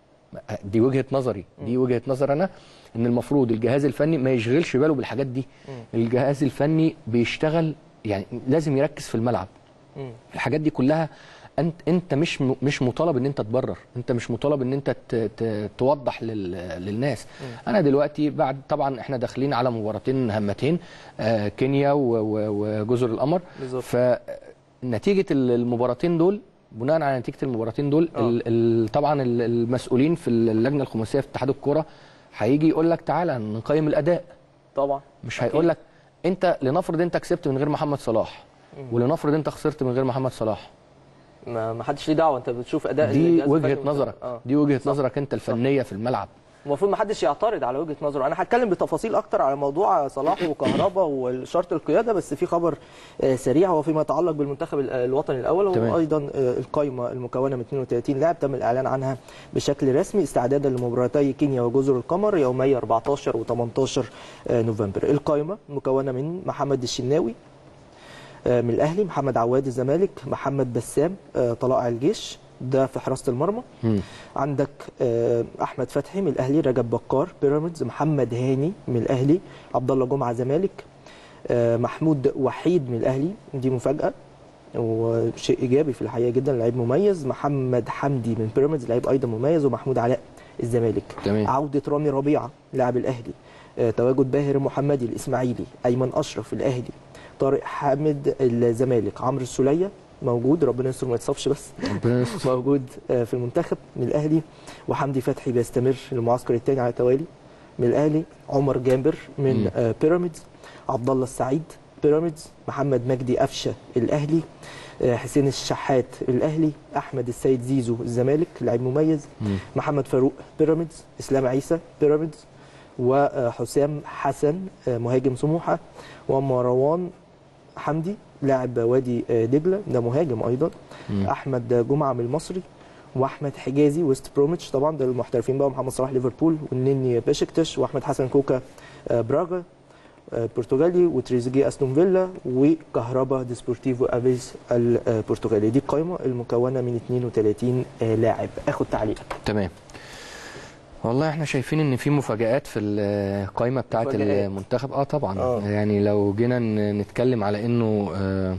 دي وجهه نظري دي وجهه نظر انا ان المفروض الجهاز الفني ما يشغلش باله بالحاجات دي الجهاز الفني بيشتغل يعني لازم يركز في الملعب مم. الحاجات دي كلها انت انت مش م- مش مطالب ان انت تبرر انت مش مطالب ان انت ت- ت- توضح لل للناس انا دلوقتي بعد طبعا احنا داخلين على مباراتين هامتين آه، كينيا و- و- وجزر القمر بالظبط. ف نتيجه ال- المباراتين دول بناء على نتيجه المباراتين دول آه. ال- ال- طبعا ال- المسؤولين في اللجنه الخماسيه في اتحاد الكوره هيجي يقول لك تعالى نقيم الاداء طبعا مش هيقول لك انت لنفرض انت كسبت من غير محمد صلاح ولنفرض انت خسرت من غير محمد صلاح ما ما حدش ليه دعوه انت بتشوف اداء دي الجهاز وجهه الفني نظرك اه دي وجهه نظرك انت الفنيه في الملعب المفروض ما حدش يعترض على وجهه نظره انا هتكلم بتفاصيل اكتر على موضوع صلاح وكهربا وشرط القياده بس في خبر آه، سريع هو فيما يتعلق بالمنتخب ال- الوطني الاول تمام. وايضا آه، القائمه المكونه من 32 لاعب تم الاعلان عنها بشكل رسمي استعدادا لمباراتي كينيا وجزر القمر يومي 14 و18 نوفمبر القائمه مكونه من محمد الشناوي آه، من الاهلي محمد عواد الزمالك محمد بسام آه، طلائع الجيش ده في حراسه المرمى مم. عندك آه، احمد فتحي من الاهلي رجب بكار بيراميدز محمد هاني من الاهلي عبد الله جمعه زمالك آه، محمود وحيد من الاهلي دي مفاجاه وشيء ايجابي في الحقيقه جدا لعيب مميز محمد حمدي من بيراميدز لعيب ايضا مميز ومحمود علاء الزمالك تمام. عوده رامي ربيعه لاعب الاهلي آه، تواجد باهر محمدي الاسماعيلي ايمن اشرف الاهلي طارق حامد الزمالك عمرو السوليه موجود ربنا يستر ما يتصابش بس ربنا يستر. موجود آه، في المنتخب من الاهلي وحمدي فتحي بيستمر المعسكر الثاني على التوالي من الاهلي عمر جابر من مم. آه، بيراميدز عبد الله السعيد بيراميدز محمد مجدي قفشه الاهلي آه، حسين الشحات الاهلي احمد السيد زيزو الزمالك لاعب مميز مم. محمد فاروق بيراميدز اسلام عيسى بيراميدز وحسام حسن آه، مهاجم سموحه ومروان حمدي لاعب وادي آه، دجله ده مهاجم ايضا مم. احمد جمعه من المصري واحمد حجازي ويست بروميتش طبعا ده المحترفين بقى محمد صلاح ليفربول والنني باشكتش واحمد حسن كوكا آه، براغا آه، البرتغالي وتريزيجيه استون فيلا وكهربا ديسبورتيفو افيز البرتغالي دي القائمه المكونه من 32 آه، لاعب اخد تعليقك تمام والله احنا شايفين ان في مفاجآت في القائمه بتاعه مفاجآت. المنتخب اه طبعا آه. يعني لو جينا ن- نتكلم على انه آه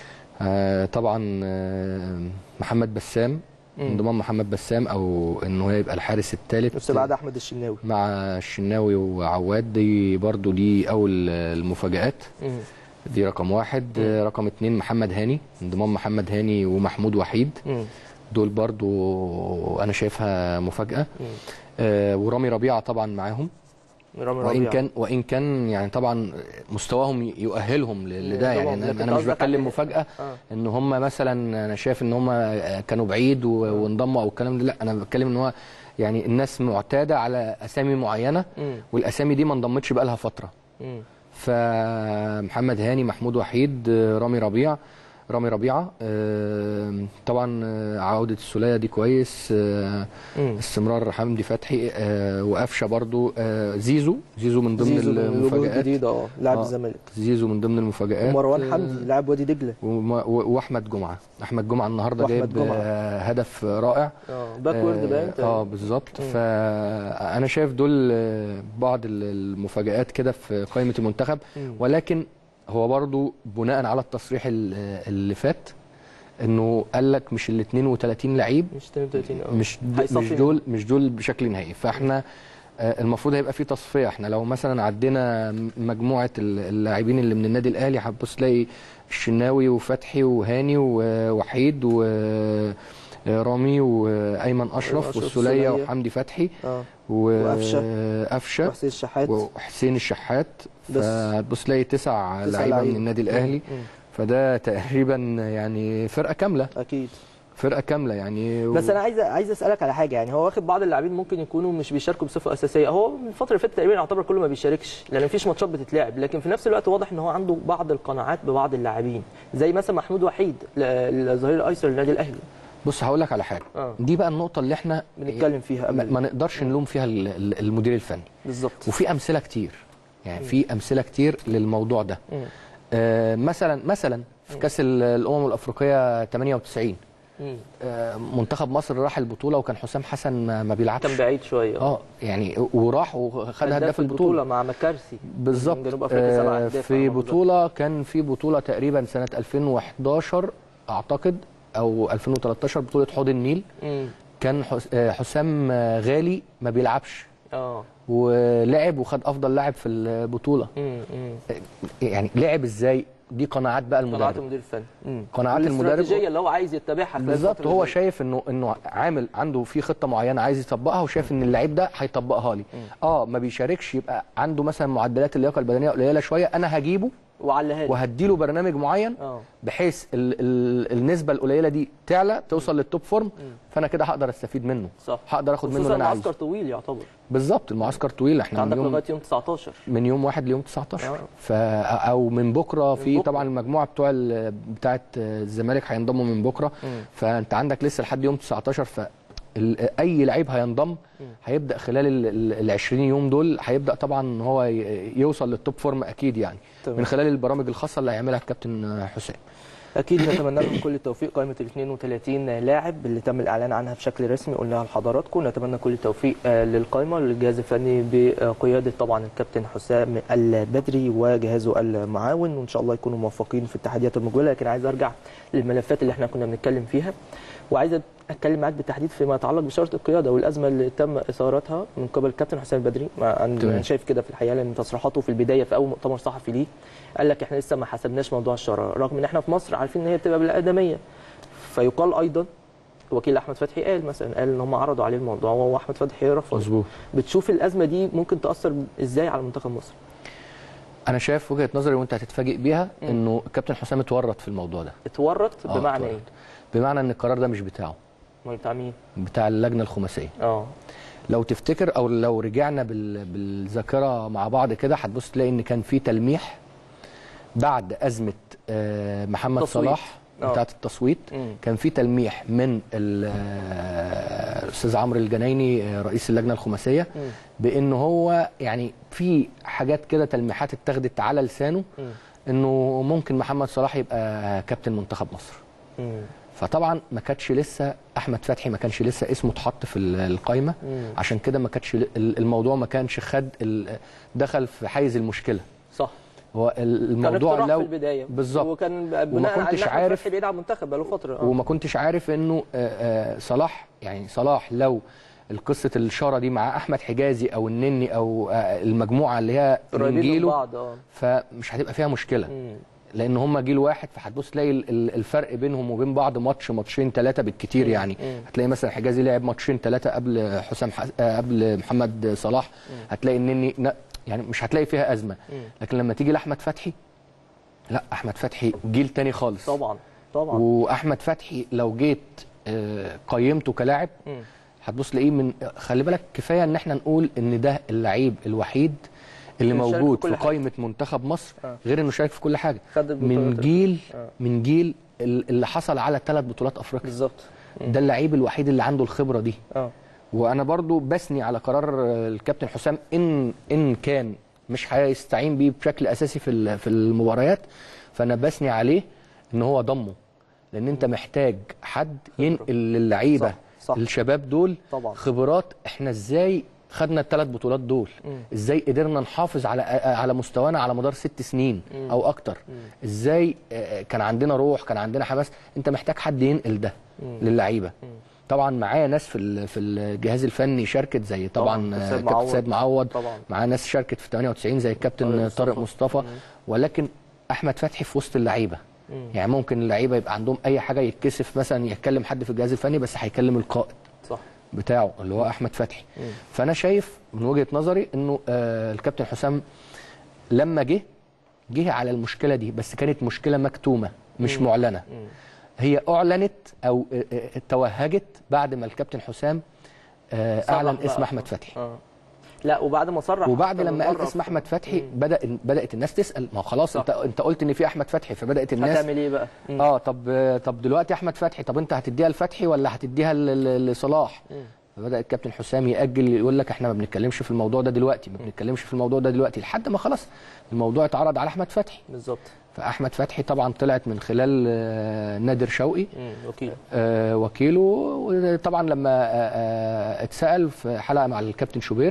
آه طبعا آه محمد بسام مم. انضمام محمد بسام او انه يبقى الحارس الثالث بس بعد احمد الشناوي مع الشناوي وعواد دي برضو دي اول المفاجآت مم. دي رقم واحد آه، رقم اتنين محمد هاني انضمام محمد هاني ومحمود وحيد مم. دول برضو انا شايفها مفاجاه مم. آه ورامي ربيعه طبعا معاهم رامي وان ربيعة. كان وان كان يعني طبعا مستواهم يؤهلهم ل- لده طبعاً، يعني لكن انا, أنا مش قصدك بتكلم على- مفاجاه آه. ان هم مثلا انا شايف ان هم كانوا بعيد و- وانضموا او الكلام ده لا انا بتكلم ان هو يعني الناس معتاده على اسامي معينه مم. والاسامي دي ما انضمتش بقى لها فتره مم. فمحمد هاني محمود وحيد آه، رامي ربيع رامي ربيعه آه، طبعا آه، عوده السوليه دي كويس آه، مم. استمرار حمدي فتحي آه، وقفشه برضو آه، زيزو زيزو من ضمن زيزو من الوجوه المفاجآت الجديده اه لاعب آه. الزمالك زيزو من ضمن المفاجآت ومروان آه، حمدي لاعب وادي دجله وما- و- واحمد جمعه احمد جمعه النهارده وأحمد جايب جمعة. آه، هدف رائع اه باكورد باين اه بالظبط فانا شايف دول آه، بعض ال- المفاجآت كده في قائمه المنتخب مم. ولكن هو برضو بناء على التصريح ال- اللي فات انه قال لك مش ال 32 لعيب مش 32 اه مش هيصفي مش دول مش دول بشكل نهائي فاحنا آه، المفروض هيبقى في تصفيه احنا لو مثلا عدينا مجموعه ال- اللاعبين اللي من النادي الاهلي هتبص تلاقي الشناوي وفتحي وهاني ووحيد ورامي وايمن اشرف أشرف والسوليه والسولية. وحمدي فتحي اه وقفشة. وقفشه وحسين الشحات وحسين الشحات بس. فهتبص تلاقي تسع تسع لعيبه من لعيبة. النادي الاهلي مم. فده تقريبا يعني فرقه كامله اكيد فرقه كامله يعني بس انا عايز عايز اسالك على حاجه يعني هو واخد بعض اللاعبين ممكن يكونوا مش بيشاركوا بصفه اساسيه هو من الفتره اللي فاتت تقريبا يعتبر كله ما بيشاركش لان مفيش ماتشات بتتلعب لكن في نفس الوقت واضح ان هو عنده بعض القناعات ببعض اللاعبين زي مثلا محمود وحيد ل- الظهير الايسر للنادي الاهلي بص هقول لك على حاجه آه. دي بقى النقطه اللي احنا بنتكلم فيها ما, قبل ما نقدرش نلوم فيها ال- ال- المدير الفني بالظبط وفي امثله كتير يعني في امثله كتير للموضوع ده مم. آه مثلا مثلا في كاس ال- الامم الافريقيه 98 مم. آه منتخب مصر راح البطوله وكان حسام حسن ما, ما بيلعبش كان بعيد شويه اه يعني وراح وخد هداف البطوله مع مكارسي بالظبط من جنوب افريقيا سبع آه، اهداف في على ما أتذكر. بطوله كان في بطوله تقريبا سنه 2011 اعتقد او 2013 بطوله حوض النيل مم. كان حس- آه، حسام آه، غالي ما بيلعبش اه ولعب وخد افضل لاعب في البطوله امم امم يعني لعب ازاي دي قناعات بقى قناعات المدرب المدير الفني امم قناعات المدرب الاستراتيجيه اللي هو عايز يتبعها خلال بالظبط الفترة هو اللي شايف انه انه عامل عنده في خطه معينه عايز يطبقها وشايف ان اللعيب ده هيطبقها لي اه ما بيشاركش يبقى عنده مثلا معدلات اللياقه البدنيه قليله شويه انا هجيبه وعلى هادي وهديله برنامج معين اه بحيث ال ال النسبه القليله دي تعلى توصل للتوب فورم فانا كده هقدر استفيد منه صح هقدر اخد منه خصوصا اللي انا معسكر عايزه طويل يعتبر بالظبط المعسكر طويل انت احنا من عندك يوم لغايه يوم 19 من يوم واحد ليوم 19 آه. ف او من بكره في بكرة. طبعا المجموعه بتوع ال- بتاعه الزمالك هينضموا من بكره مم. فانت عندك لسه لحد يوم 19 ف ال- اي لعيب هينضم هيبدا خلال ال- ال 20 يوم دول هيبدا طبعا ان هو ي- يوصل للتوب فورم اكيد يعني تمام. من خلال البرامج الخاصه اللي هيعملها الكابتن حسام اكيد نتمنى لهم كل التوفيق قائمه ال 32 لاعب اللي تم الاعلان عنها بشكل رسمي قلناها لحضراتكم نتمنى كل التوفيق آه، للقائمه للجهاز الفني بقياده طبعا الكابتن حسام البدري وجهازه المعاون وان شاء الله يكونوا موفقين في التحديات المقبله لكن عايز ارجع للملفات اللي احنا كنا بنتكلم فيها وعايز اتكلم معاك بالتحديد فيما يتعلق بشرط القياده والازمه اللي تم اثارتها من قبل الكابتن حسام البدري ما انا تمام. أنا شايف كده في الحقيقه لان تصريحاته في البدايه في اول مؤتمر صحفي ليه قال لك احنا لسه ما حسبناش موضوع الشراره رغم ان احنا في مصر عارفين ان هي بتبقى بالادميه فيقال ايضا وكيل احمد فتحي قال مثلا قال ان هم عرضوا عليه الموضوع وهو احمد فتحي رفض مظبوط بتشوف الازمه دي ممكن تاثر ازاي على منتخب مصر انا شايف وجهه نظري وانت هتتفاجئ بيها انه الكابتن حسام اتورط في الموضوع ده اتورط آه، بمعنى اتورط. ايه بمعنى ان القرار ده مش بتاعه امال بتاع مين بتاع اللجنه الخماسيه اه لو تفتكر او لو رجعنا بال- بالذاكره مع بعض كده هتبص تلاقي ان كان في تلميح بعد ازمه آه، محمد تصويت. صلاح آه. بتاعه التصويت مم. كان في تلميح من ال- آه، الاستاذ عمرو الجنايني آه، رئيس اللجنه الخماسيه مم. بان هو يعني في حاجات كده تلميحات اتخذت على لسانه مم. انه ممكن محمد صلاح يبقى كابتن منتخب مصر مم. فطبعا ما كانش لسه احمد فتحي ما كانش لسه اسمه اتحط في ال- القايمه مم. عشان كده ما كانش ال- الموضوع ما كانش خد ال- دخل في حيز المشكله صح هو ال- كان الموضوع اقتراح لو في البدايه بالظبط وكان وما بناء على كنتش إن أحمد عارف- فتحي بعيد عن المنتخب بقاله فتره آه. وما كنتش عارف انه آه، آه، صلاح يعني صلاح لو القصه الشاره دي مع احمد حجازي او النني او آه، المجموعه اللي هي من قريبين من جيله بعض اه فمش هتبقى فيها مشكله مم. لان هم جيل واحد فهتبص تلاقي ال- ال- الفرق بينهم وبين بعض ماتش ماتشين ثلاثه بالكتير يعني مم. هتلاقي مثلا حجازي لعب ماتشين ثلاثه قبل حسام حس... آه، قبل محمد صلاح هتلاقي النني ن- يعني مش هتلاقي فيها ازمه لكن لما تيجي لاحمد فتحي لا احمد فتحي جيل تاني خالص طبعا طبعا واحمد فتحي لو جيت آه، قيمته كلاعب مم. هتبص تلاقيه من خلي بالك كفايه ان احنا نقول ان ده اللعيب الوحيد اللي اللي شارك موجود في كل في حاجة. قائمه منتخب مصر آه. غير انه شارك في كل حاجه خد من البطولات. جيل آه. من جيل ال- اللي حصل على ثلاث بطولات افريقيا بالظبط ده اللعيب الوحيد اللي عنده الخبره دي اه وانا برضو بثني على قرار آه، الكابتن حسام ان ان كان مش هيستعين بيه بشكل اساسي في ال- في المباريات فانا بثني عليه ان هو ضمه لان انت محتاج حد ينقل للعيبه صح، صح. الشباب دول طبعا. خبرات احنا ازاي خدنا الثلاث بطولات دول مم. ازاي قدرنا نحافظ على على مستوانا على مدار ست سنين او اكتر ازاي آه، كان عندنا روح كان عندنا حماس انت محتاج حد ينقل ده للعيبه طبعا معايا ناس في ال- في الجهاز الفني شاركت زي طبعا طبعاً، آه، سيد كابتن معوض. سيد معوض طبعاً. معاه ناس شاركت في 98 زي الكابتن طارق طارق مصطفى. مصطفى ولكن احمد فتحي في وسط اللعيبه يعني ممكن اللعيبه يبقى عندهم اي حاجه يتكسف مثلا يتكلم حد في الجهاز الفني بس هيكلم القائد صح بتاعه اللي هو احمد فتحي فانا شايف من وجهه نظري انه آه الكابتن حسام لما جه جه على المشكله دي بس كانت مشكله مكتومه مش معلنه هي اعلنت او آه، آه، توهجت بعد ما الكابتن حسام آه صرح اعلن بقى. اسم احمد فتحي اه لا وبعد ما صرح وبعد أكتر من لما قال مرة اسم في- احمد فتحي بدا بدات الناس تسال ما هو خلاص صح. انت انت قلت ان في احمد فتحي فبدات الناس هتعمل ايه بقى؟ مم. اه طب طب دلوقتي احمد فتحي طب انت هتديها لفتحي ولا هتديها ل- ل- لصلاح فبدا الكابتن حسام ياجل يقول لك احنا ما بنتكلمش في الموضوع ده دلوقتي ما بنتكلمش في الموضوع ده دلوقتي لحد ما خلاص الموضوع اتعرض على احمد فتحي بالظبط فاحمد فتحي طبعا طلعت من خلال آه، نادر شوقي مم. وكيل آه، وكيله وطبعا لما آه، آه، اتسال في حلقه مع الكابتن شوبير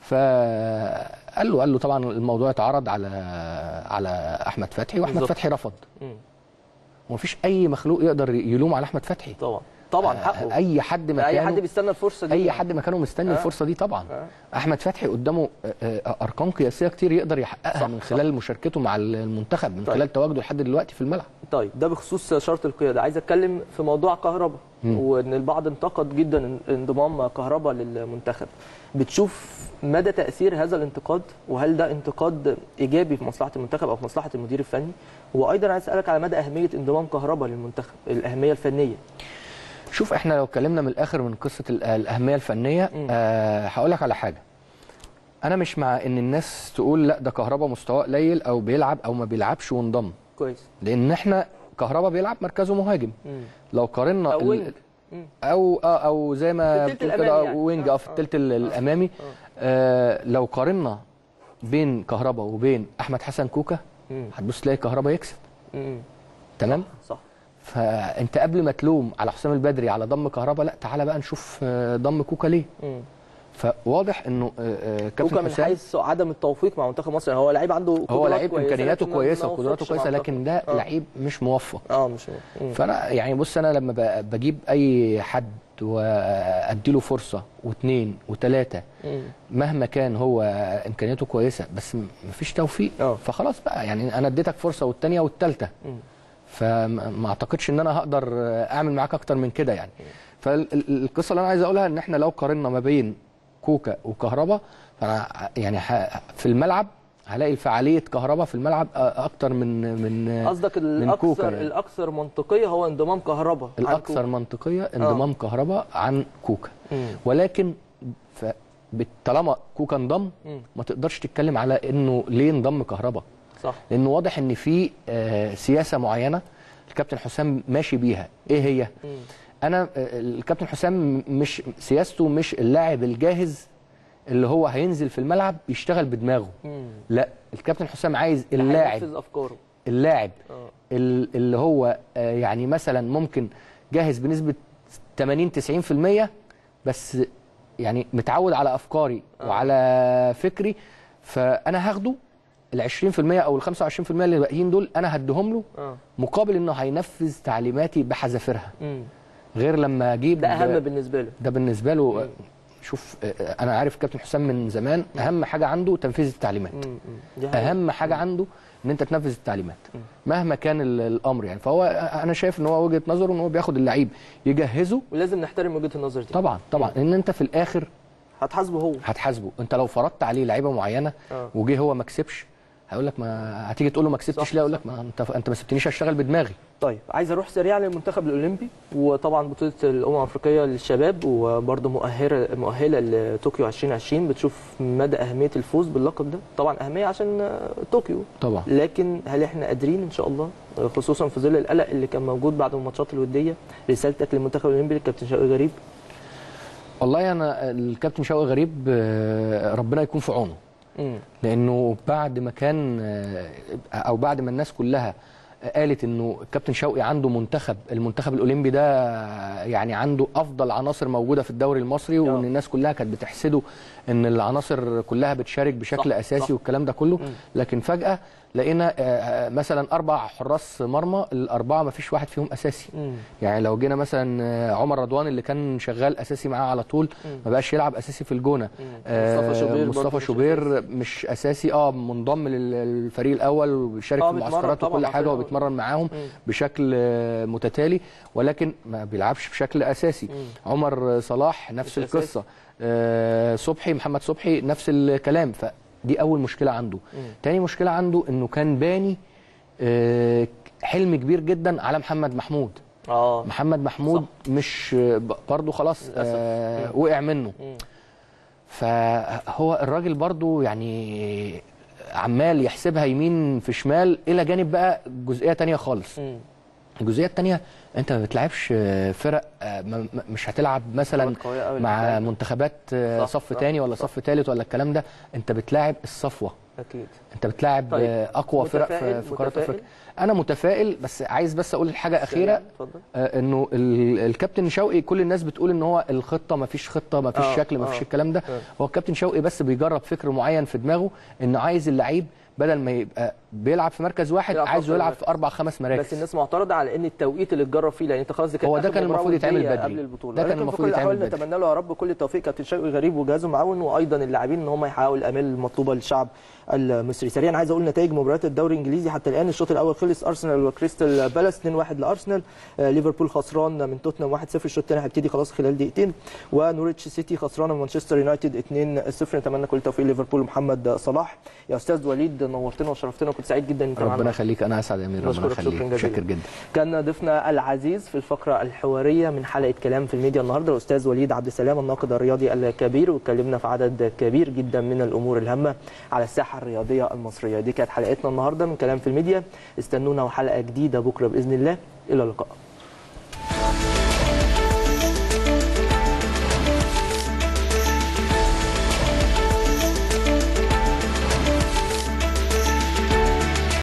فقال له قال له طبعا الموضوع اتعرض على على احمد فتحي واحمد بالظبط. فتحي رفض مم. ومفيش اي مخلوق يقدر يلوم على احمد فتحي طبعا طبعا آه، حقه اي حد مكانه اي حد بيستنى الفرصه دي اي حد مكانه مستني آه. الفرصه دي طبعا آه. احمد فتحي قدامه آه، آه، ارقام قياسيه كتير يقدر يحققها صح، من صح. خلال مشاركته مع المنتخب من طيب. خلال تواجده لحد دلوقتي في الملعب طيب ده بخصوص شرط القياده عايز اتكلم في موضوع كهربا وان البعض انتقد جدا انضمام كهربا للمنتخب بتشوف مدى تاثير هذا الانتقاد وهل ده انتقاد ايجابي في مصلحه المنتخب او في مصلحه المدير الفني وايضا عايز اسالك على مدى اهميه انضمام كهربا للمنتخب الاهميه الفنيه شوف احنا لو اتكلمنا من الاخر من قصه ال- الاهميه الفنيه أه هقول لك على حاجه انا مش مع ان الناس تقول لا ده كهربا مستواه قليل او بيلعب او ما بيلعبش وانضم كويس لان احنا كهربا بيلعب مركزه مهاجم مم. لو قارنا او ال- وينج مم. او آه او زي ما في التلت بتقول الأمامي كده يعني. وينج آه، اه في آه. الثلث الامامي آه لو قارنا بين كهربا وبين احمد حسن كوكا مم. هتبص تلاقي كهربا يكسب مم. تمام صح فانت قبل ما تلوم على حسام البدري على ضم كهربا لا تعالى بقى نشوف آه، ضم كوكا ليه مم. فواضح انه آه، آه، كوكا كابتن من حسام حيث عدم التوفيق مع منتخب مصر هو لعيب عنده هو قدرات لعيب كويسة، امكانياته لكن ما- كويسه ما وقدراته وفقش مع كويسه منتخب. لكن ده آه. لعيب مش موفق اه مش مم. فانا يعني بص انا لما ب- بجيب اي حد واديله فرصه واثنين وثلاثه مم. مهما كان هو امكانياته كويسه بس م- مفيش توفيق آه. فخلاص بقى يعني انا اديتك فرصه والثانيه والثالثه مم. فما اعتقدش ان انا هقدر اعمل معاك اكتر من كده يعني فالقصه اللي انا عايز اقولها ان احنا لو قارنا ما بين كوكا وكهربا فانا يعني ه- في الملعب هلاقي فعاليه كهربا في الملعب أ- اكتر من من قصدك من الاكثر كوكا يعني. الاكثر منطقيه هو انضمام كهربا عن الاكثر كوكا. منطقيه انضمام كهربا عن كوكا مم. ولكن ف بت- طالما كوكا انضم مم. ما تقدرش تتكلم على انه ليه انضم كهربا صح لانه واضح ان في آه، سياسه معينه الكابتن حسام ماشي بيها ايه هي مم. انا آه، الكابتن حسام مش سياسته مش اللاعب الجاهز اللي هو هينزل في الملعب يشتغل بدماغه مم. لا الكابتن حسام عايز اللاعب هينفذ افكاره اللاعب اه ال- اللي هو آه، يعني مثلا ممكن جاهز بنسبه 80 90% بس يعني متعود على افكاري وعلى فكري فانا هاخده ال 20% او ال 25% اللي باقيين دول انا هديهم له اه مقابل انه هينفذ تعليماتي بحذافيرها مم. غير لما اجيب ده اهم بالنسبه له ده بالنسبه له شوف آه، انا عارف كابتن حسام من زمان اهم حاجه عنده تنفيذ التعليمات مم. مم. دي حقيقة. اهم حاجه عنده ان انت تنفذ التعليمات مهما كان ال- الامر يعني فهو انا شايف ان هو وجهه نظره ان هو بياخد اللعيب يجهزه ولازم نحترم وجهه النظر دي طبعا طبعا ان انت في الاخر هتحاسبه هو هتحاسبه انت لو فرضت عليه لعيبه معينه آه. وجه هو ما كسبش هيقول لك ما هتيجي تقول له ما كسبتش صح، ليه اقول لك ما انت انت ما سبتنيش اشتغل بدماغي طيب عايز اروح سريعا للمنتخب الاولمبي وطبعا بطوله الامم الافريقيه للشباب وبرضه مؤهله مؤهله لطوكيو 2020 بتشوف مدى اهميه الفوز باللقب ده طبعا اهميه عشان آه، طوكيو طبعا لكن هل احنا قادرين ان شاء الله آه، خصوصا في ظل القلق اللي كان موجود بعد الماتشات الوديه رسالتك للمنتخب الاولمبي للكابتن شوقي غريب والله انا الكابتن شوقي غريب آه، ربنا يكون في عونه مم. لانه بعد ما كان آه، او بعد ما الناس كلها قالت انه الكابتن شوقي عنده منتخب المنتخب الاولمبي ده يعني عنده افضل عناصر موجوده في الدوري المصري وان الناس كلها كانت بتحسده ان العناصر كلها بتشارك بشكل صح، اساسي صح. والكلام ده كله لكن فجاه لقينا آه، آه، مثلا اربع حراس مرمى الاربعه ما فيش واحد فيهم اساسي مم. يعني لو جينا مثلا آه، عمر رضوان اللي كان شغال اساسي معاه على طول ما بقاش يلعب اساسي في الجونه آه، مصطفى شوبير برضه مصطفى مش شوبير مش اساسي اه منضم لل- للفريق الاول وبيشارك آه، في بيتمرن المعسكرات طبعاً وكل مع حاجه الفريق وبيتمرن معاهم بشكل آه، متتالي ولكن ما بيلعبش بشكل اساسي عمر صلاح نفس مش أساسي. القصه آه، صبحي محمد صبحي نفس الكلام فدي اول مشكله عنده تاني مشكله عنده انه كان باني آه، حلم كبير جدا على محمد محمود اه محمد محمود مش ب- برضه خلاص للأسف. آه وقع منه مم. فهو الراجل برضه يعني عمال يحسبها يمين في شمال الى جانب بقى جزئيه تانية خالص مم. الجزئيه التانية انت ما بتلعبش فرق آه، م- م- مش هتلعب مثلا فرق قوية أوي مع الحقيقة. منتخبات آه، صح، صف صح، تاني ولا صح. صف تالت ولا الكلام ده انت بتلاعب الصفوه اكيد انت بتلاعب طيب. طيب. اقوى فرق في, متفائل- في قاره متفائل؟ افريقيا انا متفائل بس عايز بس اقول حاجه اخيره اتفضل آه، انه ال- الكابتن شوقي كل الناس بتقول ان هو الخطه ما فيش خطه ما فيش آه، شكل ما فيش آه، الكلام ده آه. هو الكابتن شوقي بس بيجرب فكر معين في دماغه انه عايز اللعيب بدل ما يبقى بيلعب في مركز واحد يلعب في عايزه أكتر يلعب من في اربع خمس مراكز بس الناس معترضه على ان التوقيت اللي اتجرب فيه لان انت خلاص دي كانت هو ده آخر كان مباراة المفروض يتعمل ودية بدري. قبل البطوله ده كان لكن في المفروض كل يتعمل الأحوال بدري. نتمنى له يا رب كل التوفيق كابتن شوقي غريب وجهازه معاون وايضا اللاعبين ان هم يحققوا الامال المطلوبه للشعب المصري سريعا عايز اقول نتائج مباريات الدوري الانجليزي حتى الان الشوط الاول خلص ارسنال وكريستال بالاس 2-1 لارسنال آه، ليفربول خسران من توتنهام 1-0 الشوط الثاني هيبتدي خلاص خلال دقيقتين ونوريتش سيتي خسران من مانشستر يونايتد 2-0 نتمنى كل التوفيق ليفربول ومحمد صلاح يا استاذ وليد نورتنا وشرفتنا وكنت سعيد جدا انت معانا ربنا يخليك انا اسعد يا امير ربنا نشكرك شكرا يخليك جزيلا شاكر جدا كان ضيفنا العزيز في الفقره الحواريه من حلقه كلام في الميديا النهارده الاستاذ وليد عبد السلام الناقد الرياضي الكبير واتكلمنا في عدد كبير جدا من الامور الهامه على الساحه الرياضيه المصريه دي كانت حلقتنا النهارده من كلام في الميديا استنونا وحلقه جديده بكره باذن الله الى اللقاء